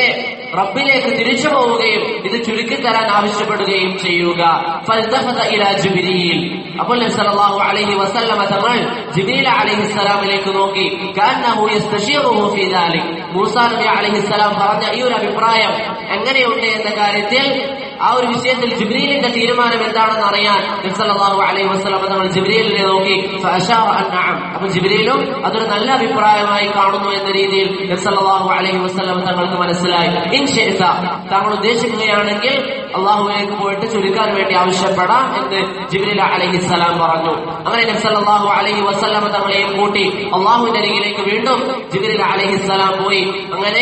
റബ്ബിലേക്ക് തിരിച്ചു പോവുകയും ഇത് ചുരുക്കി തരാൻ ആവശ്യപ്പെടുകയും ചെയ്യുക ഫൽതഫത ഇലാ ജിബ്രീൽ അപ്പോൾ നബി സല്ലല്ലാഹു അലൈഹി വസല്ലമ തങ്ങൾ ജിബ്രീൽ അലൈഹിസ്സലാമിലേക്ക് നോക്കി കാന്നഹു യസ്തശീറുഹു ഫീ ദാലിക് മൂസാ നബി അലൈഹിസ്സലാം പറഞ്ഞ ഈ ഒരു അഭിപ്രായം എങ്ങനെയുണ്ട് എന്ന കാര്യത്തിൽ ആ ഒരു വിഷയത്തിൽ ജിബ്രീലിന്റെ തീരുമാനം എന്താണെന്ന് അറിയാൻ നബി സല്ലല്ലാഹു അലൈഹി വസല്ലമ തങ്ങൾ ജിബ്രീലിനെ നോക്കി ഫഅശാറ അൻ നഅം അപ്പോൾ ജിബ്രീലും അതൊരു നല്ല അഭിപ്രായമായി കാണുന്നു എന്ന രീതിയിൽ നബി സല്ലല്ലാഹു അലൈഹി വസല്ലമ തങ്ങൾക്ക് മനസ്സിലായി ഇൻ ശിഅത താങ്കൾ ഉദ്ദേശിക്കുകയാണെങ്കിൽ അള്ളാഹുവിലേക്ക് പോയിട്ട് ചുരുക്കാൻ വേണ്ടി ആവശ്യപ്പെടാം എന്ന് ജിബ്രീൽ അലൈഹിസ്സലാം പറഞ്ഞു അങ്ങനെ നബി സല്ലല്ലാഹു അലൈഹി വസല്ലമ തങ്ങളെയും കൂട്ടി അള്ളാഹുവിന്റെ അരികിലേക്ക് വീണ്ടും ജിബ്രീൽ അലൈഹിസ്സലാം പോയി അങ്ങനെ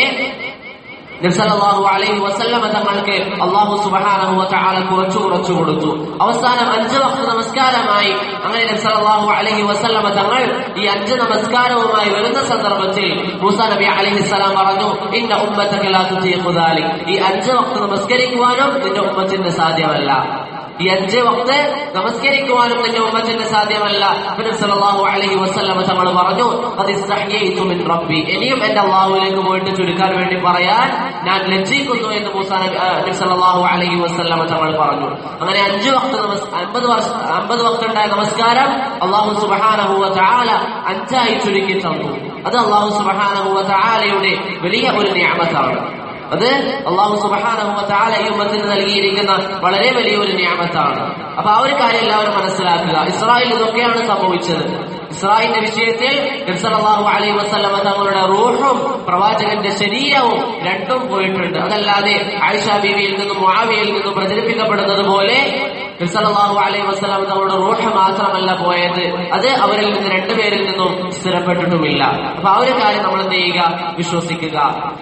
നബ്സല്ലാഹു അലൈഹി വസല്ലമ തങ്ങൾക്ക് അള്ളാഹു സുബഹാനഹു വതആല കുറച്ചു കുറച്ചു കൊടുത്തു അവസാനം അഞ്ച് വക്ത നമസ്കാരമായി അങ്ങനെ നബ്സല്ലാഹു അലൈഹി വസല്ലമ തങ്ങൾ ഈ അഞ്ച് നമസ്കാരവുമായി വരുന്ന സന്ദർഭത്തിൽ മൂസ നബി അലൈഹി സ്വലാം പറഞ്ഞു ഇന്ന ഉമ്മത്തക ലാ തുതീഖു ദാലിക് ഈ അഞ്ച് വക്ത നമസ്കരിക്കുവാനും നിന്റെ ഉമ്മത്തിന് സാധ്യമല്ല ഈ അഞ്ച് വക്ത് നമസ്കരിക്കുവാനും നിന്റെ ഉമ്മത്തിന് സാധ്യമല്ല നബി സല്ലല്ലാഹു അലൈഹി വസല്ലമ തങ്ങൾ പറഞ്ഞു അത് ഇസ്തഹ്യയിതു മിൻ റബ്ബി ഇനിയും എന്റെ അള്ളാഹുവിലേക്ക് പോയിട്ട് ചുരുക്കാൻ വേണ്ടി പറയാൻ ഞാൻ ലജ്ജിക്കുന്നു എന്ന് മൂസ നബി ആ, നബി സല്ലല്ലാഹു അലൈഹി വസല്ലമ തങ്ങൾ പറഞ്ഞു അങ്ങനെ അഞ്ച് വക്ത് നമസ് അമ്പത് വർഷ അമ്പത് വക്തുണ്ടായ നമസ്കാരം അള്ളാഹു സുബ്ഹാനഹു വ തആല അഞ്ചായി ചുരുക്കി തന്നു അത് അള്ളാഹു സുബ്ഹാനഹു വ തആലയുടെ വലിയ ഒരു നിയമത്താണ് അത് അള്ളാഹു സുബഹാനഹു വതആല ഈ ഉമ്മത്തിന് നൽകിയിരിക്കുന്ന വളരെ വലിയൊരു നിയമത്താണ് അപ്പൊ ആ ഒരു കാര്യം എല്ലാവരും മനസ്സിലാക്കുക ഇസ്രായേൽ ഇതൊക്കെയാണ് സംഭവിച്ചത് ഇസ്രായേലിന്റെ വിഷയത്തിൽ നബി സല്ലല്ലാഹു അലൈഹി വസല്ലമ തങ്ങളുടെ റൂഹും പ്രവാചകന്റെ ശരീരവും രണ്ടും പോയിട്ടുണ്ട് അതല്ലാതെ ആയിഷ ബീവിയിൽ നിന്നും മുആവിയയിൽ നിന്നും പ്രചരിപ്പിക്കപ്പെടുന്നത് പോലെ നബി സല്ലല്ലാഹു അലൈഹി വസല്ലമ തങ്ങളുടെ റൂഹ് മാത്രമല്ല പോയത് അത് അവരിൽ നിന്ന് രണ്ടുപേരിൽ നിന്നും സ്ഥിരപ്പെട്ടിട്ടുമില്ല അപ്പൊ ആ ഒരു കാര്യം നമ്മൾ എന്ത് ചെയ്യുക വിശ്വസിക്കുക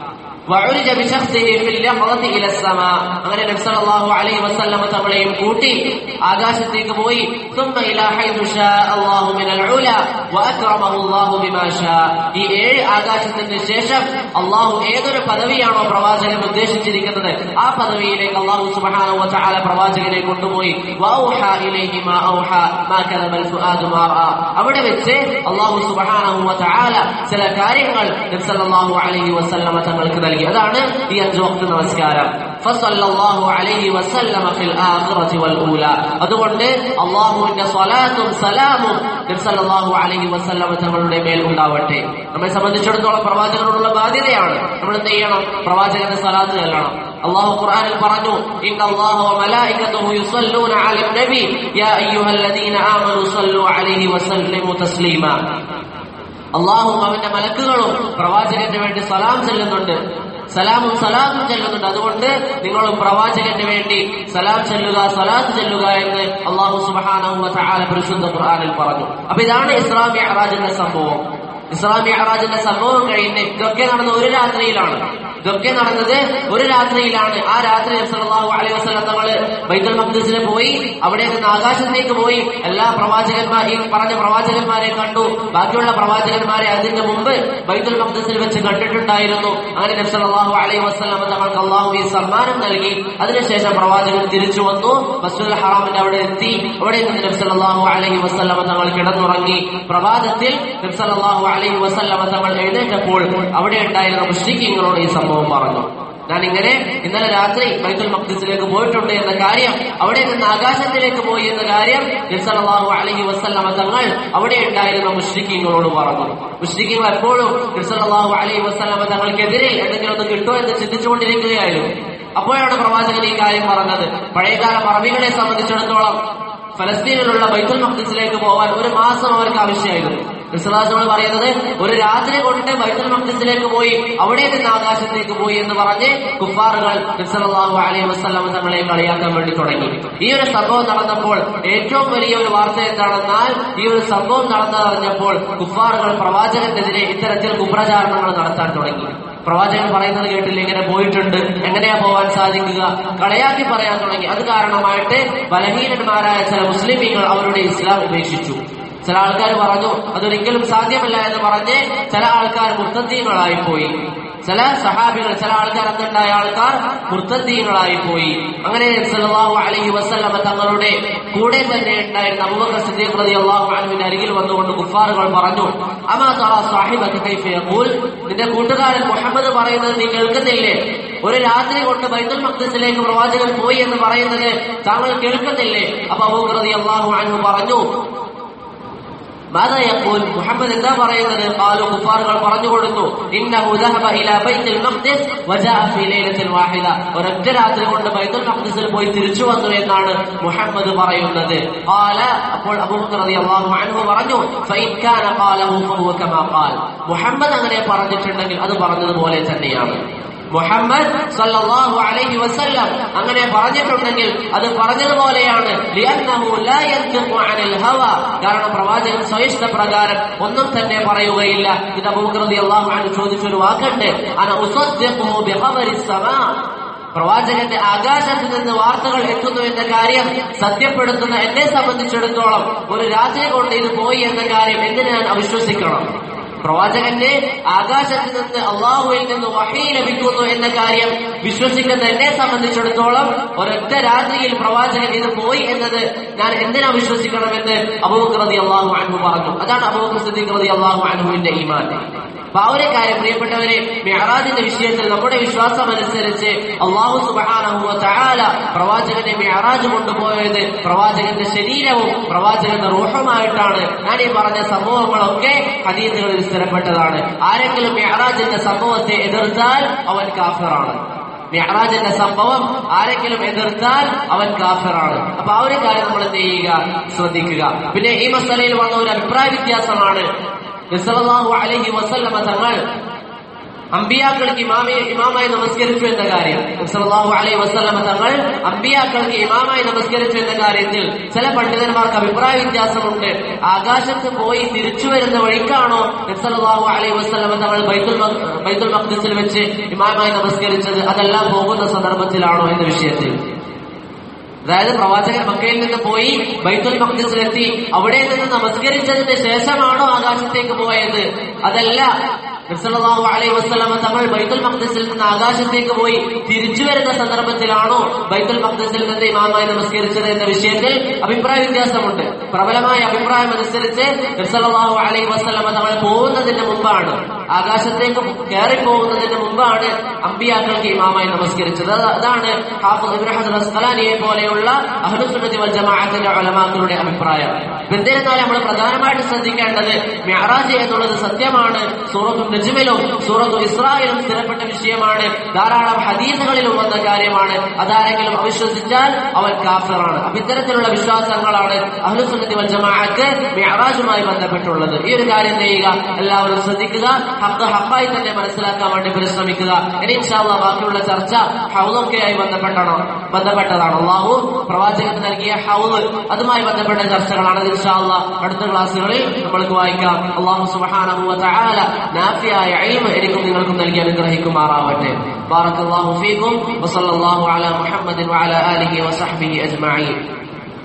وعرج بشخصه في اليقظة إلى السماء അങ്ങനെ നബി സല്ലല്ലാഹു അലൈഹി വസല്ലമ തങ്ങളെയും കൂട്ടി ആകാശത്തേക്ക് പോയി ثم إلى حيث شاء الله من العلا وأكرمه الله بما شاء ഈ ഏഴ് ആകാശത്തിന് ശേഷം അള്ളാഹു ഏതൊരു പദവിയാണോ പ്രവാചകൻ ഉദ്ദേശിച്ചിരിക്കുന്നത് ആ പദവിയിലേക്ക് അള്ളാഹു സുബ്ഹാനഹു വതആല പ്രവാചകനെ കൊണ്ടുപോയി വഔഹാ ഇലൈഹി മാ ഔഹാ മാ കദബൽ ഫുആദു മാ റഅ അവിടെ വെച്ച് അള്ളാഹു സുബ്ഹാനഹു വതആല ചില കാര്യങ്ങൾ നബി സല്ലല്ലാഹു അലൈഹി വസല്ലമ തങ്ങൾക്ക് നൽകി അതാണ് ഈ അഞ്ച് വക്ത് നമസ്കാരം ഫസല്ലല്ലാഹു അലൈഹി വസല്ലമ ഫിൽ ആഖിറതി വൽ ഊല അതുകൊണ്ട് അള്ളാഹുവിന്റെ സ്വലാത്തും സലാമും നബി സല്ലല്ലാഹു അലൈഹി വസല്ലമ തങ്ങളുടെ മേൽ ഉണ്ടാവട്ടെ നമ്മെ സംബന്ധിച്ചിടത്തോളം പ്രവാചകനോടുള്ള ബാധ്യതയാണ് നമ്മൾ എന്ത് ചെയ്യണം പ്രവാചകന്റെ സ്വലാത്ത് ചെല്ലണം അള്ളാഹു ഖുർആനിൽ പറഞ്ഞു ഇന്ന അല്ലാഹു വ മലായികതുഹു യുസല്ലൂന അലൻ നബി യാ അയ്യുഹല്ലദീന ആമനു സല്ലു അലൈഹി വസല്ലിമു തസ്ലീമ അള്ളാഹും അവന്റെ മലക്കുകളും പ്രവാചകന് വേണ്ടി സലാം ചെല്ലുന്നുണ്ട് സലാമും സലാത്തും ചെല്ലുന്നുണ്ട് അതുകൊണ്ട് നിങ്ങളും പ്രവാചകന് വേണ്ടി സലാം ചെല്ലുക സലാത്ത് ചെല്ലുക എന്ന് അള്ളാഹു സുബാനഹു വതആല പരിശുദ്ധ ഖുർആനിൽ പറഞ്ഞു അപ്പൊ ഇതാണ് ഇസ്ലാമി അറാജിന്റെ സംഭവം ഇസ്ലാമി അറാജിന്റെ സംഭവം കഴിഞ്ഞ് ഇതൊക്കെ നടന്ന ഒരു രാത്രിയിലാണ് ഇതൊക്കെ നടന്നത് ഒരു രാത്രിയിലാണ് ആ രാത്രി നബി സല്ലല്ലാഹു അലൈഹി വസല്ലം തങ്ങള് ബൈത്തുൽ മഖ്ദിസിൽ പോയി അവിടെ നിന്ന് ആകാശത്തേക്ക് പോയി എല്ലാ പ്രവാചകന്മാർ ഈ പറഞ്ഞ പ്രവാചകന്മാരെ കണ്ടു ബാക്കിയുള്ള പ്രവാചകന്മാരെ അതിന്റെ മുമ്പ് ബൈത്തുൽ മഖ്ദിസിൽ വെച്ച് കണ്ടിട്ടുണ്ടായിരുന്നു അങ്ങനെ നബി സല്ലല്ലാഹു അലൈഹി വസല്ലം തങ്ങൾക്ക് അള്ളാഹു ഈ സമ്മാനം നൽകി അതിനുശേഷം പ്രവാചകൻ തിരിച്ചു വന്നു മസ്ജിദുൽ ഹറാമിന്റെ അവിടെ എത്തി അവിടെ നിന്ന് നബി സല്ലല്ലാഹു അലൈഹി വസല്ലം തങ്ങൾ കിടന്നുറങ്ങി പ്രഭാതത്തിൽ നബി സല്ലല്ലാഹു അലൈഹി വസല്ലം തങ്ങൾ എഴുന്നേറ്റപ്പോൾ അവിടെ ഉണ്ടായിരുന്ന മുസ്ലിങ്ങളോട് ഈ സംഭവം പറഞ്ഞു ഞാൻ ഇങ്ങനെ ഇന്നലെ രാത്രി ബൈത്തുൽ മഖ്ദിസിലേക്ക് പോയിട്ടുണ്ട് എന്ന കാര്യം അവിടെ നിന്ന് ആകാശത്തിലേക്ക് പോയി എന്ന കാര്യം നബി സല്ലല്ലാഹു അലൈഹി വസല്ലമ തങ്ങൾ അവിടെ ഉണ്ടായിരുന്ന മുസ്ലിങ്ങളോട് പറഞ്ഞു മുസ്ലിങ്ങൾ എപ്പോഴും നബി സല്ലല്ലാഹു അലൈഹി വസല്ലമ തങ്ങൾക്കെതിരെ എന്തെങ്കിലും ഒന്ന് കിട്ടുമോ എന്ന് ചിന്തിച്ചുകൊണ്ടിരിക്കുകയായിരുന്നു അപ്പോഴാണ് പ്രവാചകൻ ഈ കാര്യം പറഞ്ഞത് പഴയകാല അറബികളെ സംബന്ധിച്ചിടത്തോളം ഫലസ്തീനിലുള്ള ബൈത്തുൽ മഖ്ദിസിലേക്ക് പോവാൻ ഒരു മാസം അവർക്ക് ആവശ്യമായിരുന്നു ക്രിസ്തുദാസോട് പറയുന്നത് ഒരു രാത്രി കൊണ്ട് ബൈത്തുൽ മഖ്ദിസിലേക്ക് പോയി അവിടെ നിന്ന് ആകാശത്തേക്ക് പോയി എന്ന് പറഞ്ഞ് കുഫാറുകൾ നബ്സല്ലാഹു അലൈഹി വസ്ലാം തങ്ങളെ കളിയാക്കാൻ വേണ്ടി തുടങ്ങി ഈ ഒരു സംഭവം നടന്നപ്പോൾ ഏറ്റവും വലിയ ഒരു വാർത്ത എന്താണെന്നാൽ ഈ ഒരു സംഭവം നടന്നതറിഞ്ഞപ്പോൾ കുഫാറുകൾ പ്രവാചകനെതിരെ ഇത്തരത്തിൽ കുപ്രചാരണങ്ങൾ നടത്താൻ തുടങ്ങി പ്രവാചകൻ പറയുന്നത് കേട്ടില്ല ഇങ്ങനെ പോയിട്ടുണ്ട് എങ്ങനെയാ പോവാൻ സാധിക്കുക കളയാക്കി പറയാൻ തുടങ്ങി അത് കാരണമായിട്ട് ബലഹീനന്മാരായ ചില മുസ്ലിമീങ്ങൾ അവരുടെ ഇസ്ലാം ഉപേക്ഷിച്ചു ചില ആൾക്കാർ പറഞ്ഞു അതൊരിക്കലും സാധ്യമല്ല എന്ന് പറഞ്ഞ് ചില ആൾക്കാർ മുത്തദ്ദീങ്ങളായി പോയി ചില സഹാബികൾ ചില ആൾക്കാർ അന്നുണ്ടായ ആൾക്കാർ മുർത്തദ്ദീങ്ങളായി പോയി അങ്ങനെ സല്ലല്ലാഹു അലൈഹി വസല്ലമ തങ്ങളുടെ കൂടെ തന്നെ ഉണ്ടായിരുന്ന അബൂബക്കർ സിദ്ദീഖ് റളിയല്ലാഹു അൻഹുവിന്റെ അരികിൽ വന്നുകൊണ്ട് കുഫാറുകൾ പറഞ്ഞു അമാ തറ സാഹിബക കൈഫ യഖൂൽ നിന്റെ കൂട്ടുകാരൻ മുഹമ്മദ് പറയുന്നത് നീ കേൾക്കുന്നില്ലേ ഒരു രാത്രി കൊണ്ട് ബൈത്തുൽ മഖ്ദസിലേക്ക് പ്രവാചകൻ പോയി എന്ന് പറയുന്നത് താങ്കൾ കേൾക്കുന്നില്ലേ അപ്പൊ അബൂബക്കർ റളിയല്ലാഹു അൻഹു പറഞ്ഞു ماذا يقول മുഹമ്മദ് എന്താ പറയുന്നത് قالوا കുഫാറുകൾ പറഞ്ഞു കൊടുത്തു ഇന്നഹു ذهب الى بيت المقدس وجاء في ليله واحده ഒരൊറ്റ രാത്രി കൊണ്ട് ബൈത്തുൽ മഖ്ദിസിൽ പോയി തിരിച്ചു വന്നു എന്നാണ് മുഹമ്മദ് പറയുന്നത് قال അപ്പോൾ അബൂബക്കർ റളിയല്ലാഹു അൻഹു പറഞ്ഞു فإن كان قاله فهو كما قال മുഹമ്മദ് അങ്ങനെ പറഞ്ഞിട്ടുണ്ടെങ്കിൽ അത് പറഞ്ഞതുപോലെ തന്നെയാണ് മുഹമ്മദ് സല്ലല്ലാഹു അലൈഹി വസല്ലം അങ്ങനെ പറഞ്ഞിട്ടുണ്ടെങ്കിൽ അത് പറഞ്ഞതുപോലെയാണ് ലിഅന്നഹു ലാ യൻതിഖു അനിൽ ഹവ കാരണം പ്രവാചകൻ സ്വയിഷ്ട പ്രകാരം ഒന്നും തന്നെ പറയുകയില്ല ഇത് അബൂബക്കർ റളിയല്ലാഹു അൻഹു ചോദിച്ചൊരു വാക്കുണ്ട് അന ഉസദ്ദിഖുഹു ബിഖബരി സമാ പ്രവാചകന്റെ ആകാശത്ത് നിന്ന് വാർത്തകൾ എത്തുന്നു എന്ന കാര്യം സത്യപ്പെടുത്തുന്ന എന്നെ സംബന്ധിച്ചിടത്തോളം ഒരു രാത്രി കൊണ്ട് ഇത് പോയി എന്ന കാര്യം എന്തിന് ഞാൻ അവിശ്വസിക്കണം പ്രവാചകന്റെ ആകാശത്ത് നിന്ന് അള്ളാഹുവിൽ നിന്ന് വഹി ലഭിക്കുന്നു എന്ന കാര്യം വിശ്വസിക്കുന്ന എന്നെ സംബന്ധിച്ചിടത്തോളം ഒരൊറ്റ രാത്രിയിൽ പ്രവാചകൻ ഇത് പോയി എന്നത് ഞാൻ എന്തിനാ വിശ്വസിക്കണമെന്ന് അബൂബക്കർ റതി അള്ളാഹു അൻഹു പറഞ്ഞു അതാണ് അബൂബക്കർ സിദ്ദീഖ് റതി അള്ളാഹു അൻഹുവിന്റെ ഈമാൻ അപ്പൊ ആ ഒരു കാര്യം പ്രിയപ്പെട്ടവരെ മെഹറാജിന്റെ വിഷയത്തിൽ നമ്മുടെ വിശ്വാസം അനുസരിച്ച് അള്ളാഹു സുബാനഹുവ തആല പ്രവാചകന്റെ മെഹറാജ് കൊണ്ടുപോയത് പ്രവാചകന്റെ ശരീരവും പ്രവാചകന്റെ റൂഹമായിട്ടാണ് ഞാൻ ഈ പറഞ്ഞ സംഭവങ്ങളൊക്കെ ഹദീസുകളിൽ സ്ഥിരപ്പെട്ടതാണ് ആരെങ്കിലും മെഹറാജിന്റെ സംഭവത്തെ എതിർത്താൽ അവൻ കാഫിറാണ് മെഹറാജിന്റെ സംഭവം ആരെങ്കിലും എതിർത്താൽ അവൻ കാഫിറാണ് അപ്പൊ ആ ഒരു കാര്യം നമ്മൾ എന്ത് ചെയ്യുക ശ്രദ്ധിക്കുക പിന്നെ ഈ മസലയിൽ വന്ന ഒരു അഭിപ്രായ വ്യത്യാസമാണ് നബിസല്ലല്ലാഹു അലൈഹി വസല്ലമ തങ്ങൾ അമ്പിയാക്കൾക്ക് ഇമാമി ഇമാമായി നമസ്കരിച്ചു എന്ന കാര്യം നബിസല്ലല്ലാഹു അലൈഹി വസല്ലമ തങ്ങൾ അമ്പിയാക്കൾക്ക് ഇമാമായി നമസ്കരിച്ചു എന്ന കാര്യത്തിൽ ചില പണ്ഡിതന്മാർക്ക് അഭിപ്രായ വ്യത്യാസമുണ്ട് ആകാശത്ത് പോയി തിരിച്ചു വരുന്ന വഴിക്കാണോ നബിസല്ലല്ലാഹു അലൈഹി വസല്ലമ തങ്ങൾ ബൈത്തുൽ മഖ്- ബൈത്തുൽ മഖ്ദിസിൽ വെച്ച് ഇമാമായി നമസ്കരിച്ചത് അതെല്ലാം പോകുന്ന സന്ദർഭത്തിലാണോ എന്ന വിഷയത്തിൽ അതായത് പ്രവാചകൻ മക്കയിൽ നിന്ന് പോയി ബൈത്തുൽ മഖ്ദിസിലെത്തി അവിടെ നിന്ന് നമസ്കരിച്ചതിന് ശേഷമാണോ ആകാശത്തേക്ക് പോയത് അതല്ല നബ്സല്ലാഹു അലൈഹി വസ്ലമ തങ്ങൾ ബൈത്തുൽ മഖ്ദിസിൽ നിന്ന് ആകാശത്തേക്ക് പോയി തിരിച്ചു വരുന്ന സന്ദർഭത്തിലാണോ ബൈത്തുൽ മഖ്ദിസിൽ നിന്ന് ഇമാമായി നമസ്കരിച്ചത് എന്ന വിഷയത്തിൽ അഭിപ്രായ വ്യത്യാസമുണ്ട് പ്രബലമായ അഭിപ്രായം അനുസരിച്ച് നബ്സല്ലാഹു അലൈഹി വസ്ലമ തങ്ങൾ പോകുന്നതിന് മുമ്പാണ് ആകാശത്തേക്ക് കയറി പോകുന്നതിന് മുമ്പാണ് അമ്പിയാക്കൾക്ക് ഇമാമായി നമസ്കരിച്ചത് അത് അതാണ് ഹാഫിദ് ഇബ്നു ഹജർ അസ്ഖലാനിയെ പോലെയുള്ള അഹ്ലുസുന്നത്തി വൽ ജമാഅത്തിന്റെ ഉലമാക്കളുടെ അഭിപ്രായം എന്നിരുന്നാലും നമ്മൾ പ്രധാനമായിട്ട് ശ്രദ്ധിക്കേണ്ടത് മെഹറാജ് എന്നുള്ളത് സത്യമാണ് സൂറത്തു നജ്മിലും സൂറത്തു ഇസ്രായേലും സ്ഥിരപ്പെട്ട വിഷയമാണ് ധാരാളം ഹദീസുകളിലും വന്ന കാര്യമാണ് അതാരെങ്കിലും അവിശ്വസിച്ചാൽ അവൻ കാഫിറാണ് അപ്പൊ ഇത്തരത്തിലുള്ള വിശ്വാസങ്ങളാണ് അഹ്ലുസുന്നത്തി വൽ ജമാഅത്ത് മെഹറാജുമായി ബന്ധപ്പെട്ടുള്ളത് ഈ ഒരു കാര്യം ചെയ്യുക എല്ലാവരും ശ്രദ്ധിക്കുക ഹക്ക് ഹക്കായി തന്നെ മനസ്സിലാക്കാൻ വേണ്ടി പരിശ്രമിക്കുക ഇനി ഇൻഷാല്ല ബാക്കിയുള്ള ചർച്ച ഹൗലൊക്കെയായി ബന്ധപ്പെട്ടാണോ ബന്ധപ്പെട്ടതാണ് അള്ളാഹു പ്രവാചകൻ നൽകിയ ഹൗല് അതുമായി ബന്ധപ്പെട്ട ചർച്ചകളാണ് ഇത് ഇൻഷാല്ല അടുത്ത ക്ലാസ്സുകളിൽ നമ്മൾക്ക് വായിക്കാം അള്ളാഹു സുബ്ഹാനഹു വ തആല നാഫിയായ ഇൽമ എനിക്കും നിങ്ങൾക്കും നൽകി അനുഗ്രഹിക്കുമാറാവട്ടെ ബാറക്കല്ലാഹു ഫീക്കും വസല്ലല്ലാഹു അലാ മുഹമ്മദിൻ വഅലാ ആലിഹി വസഹ്ബിഹി അജ്മഈൻ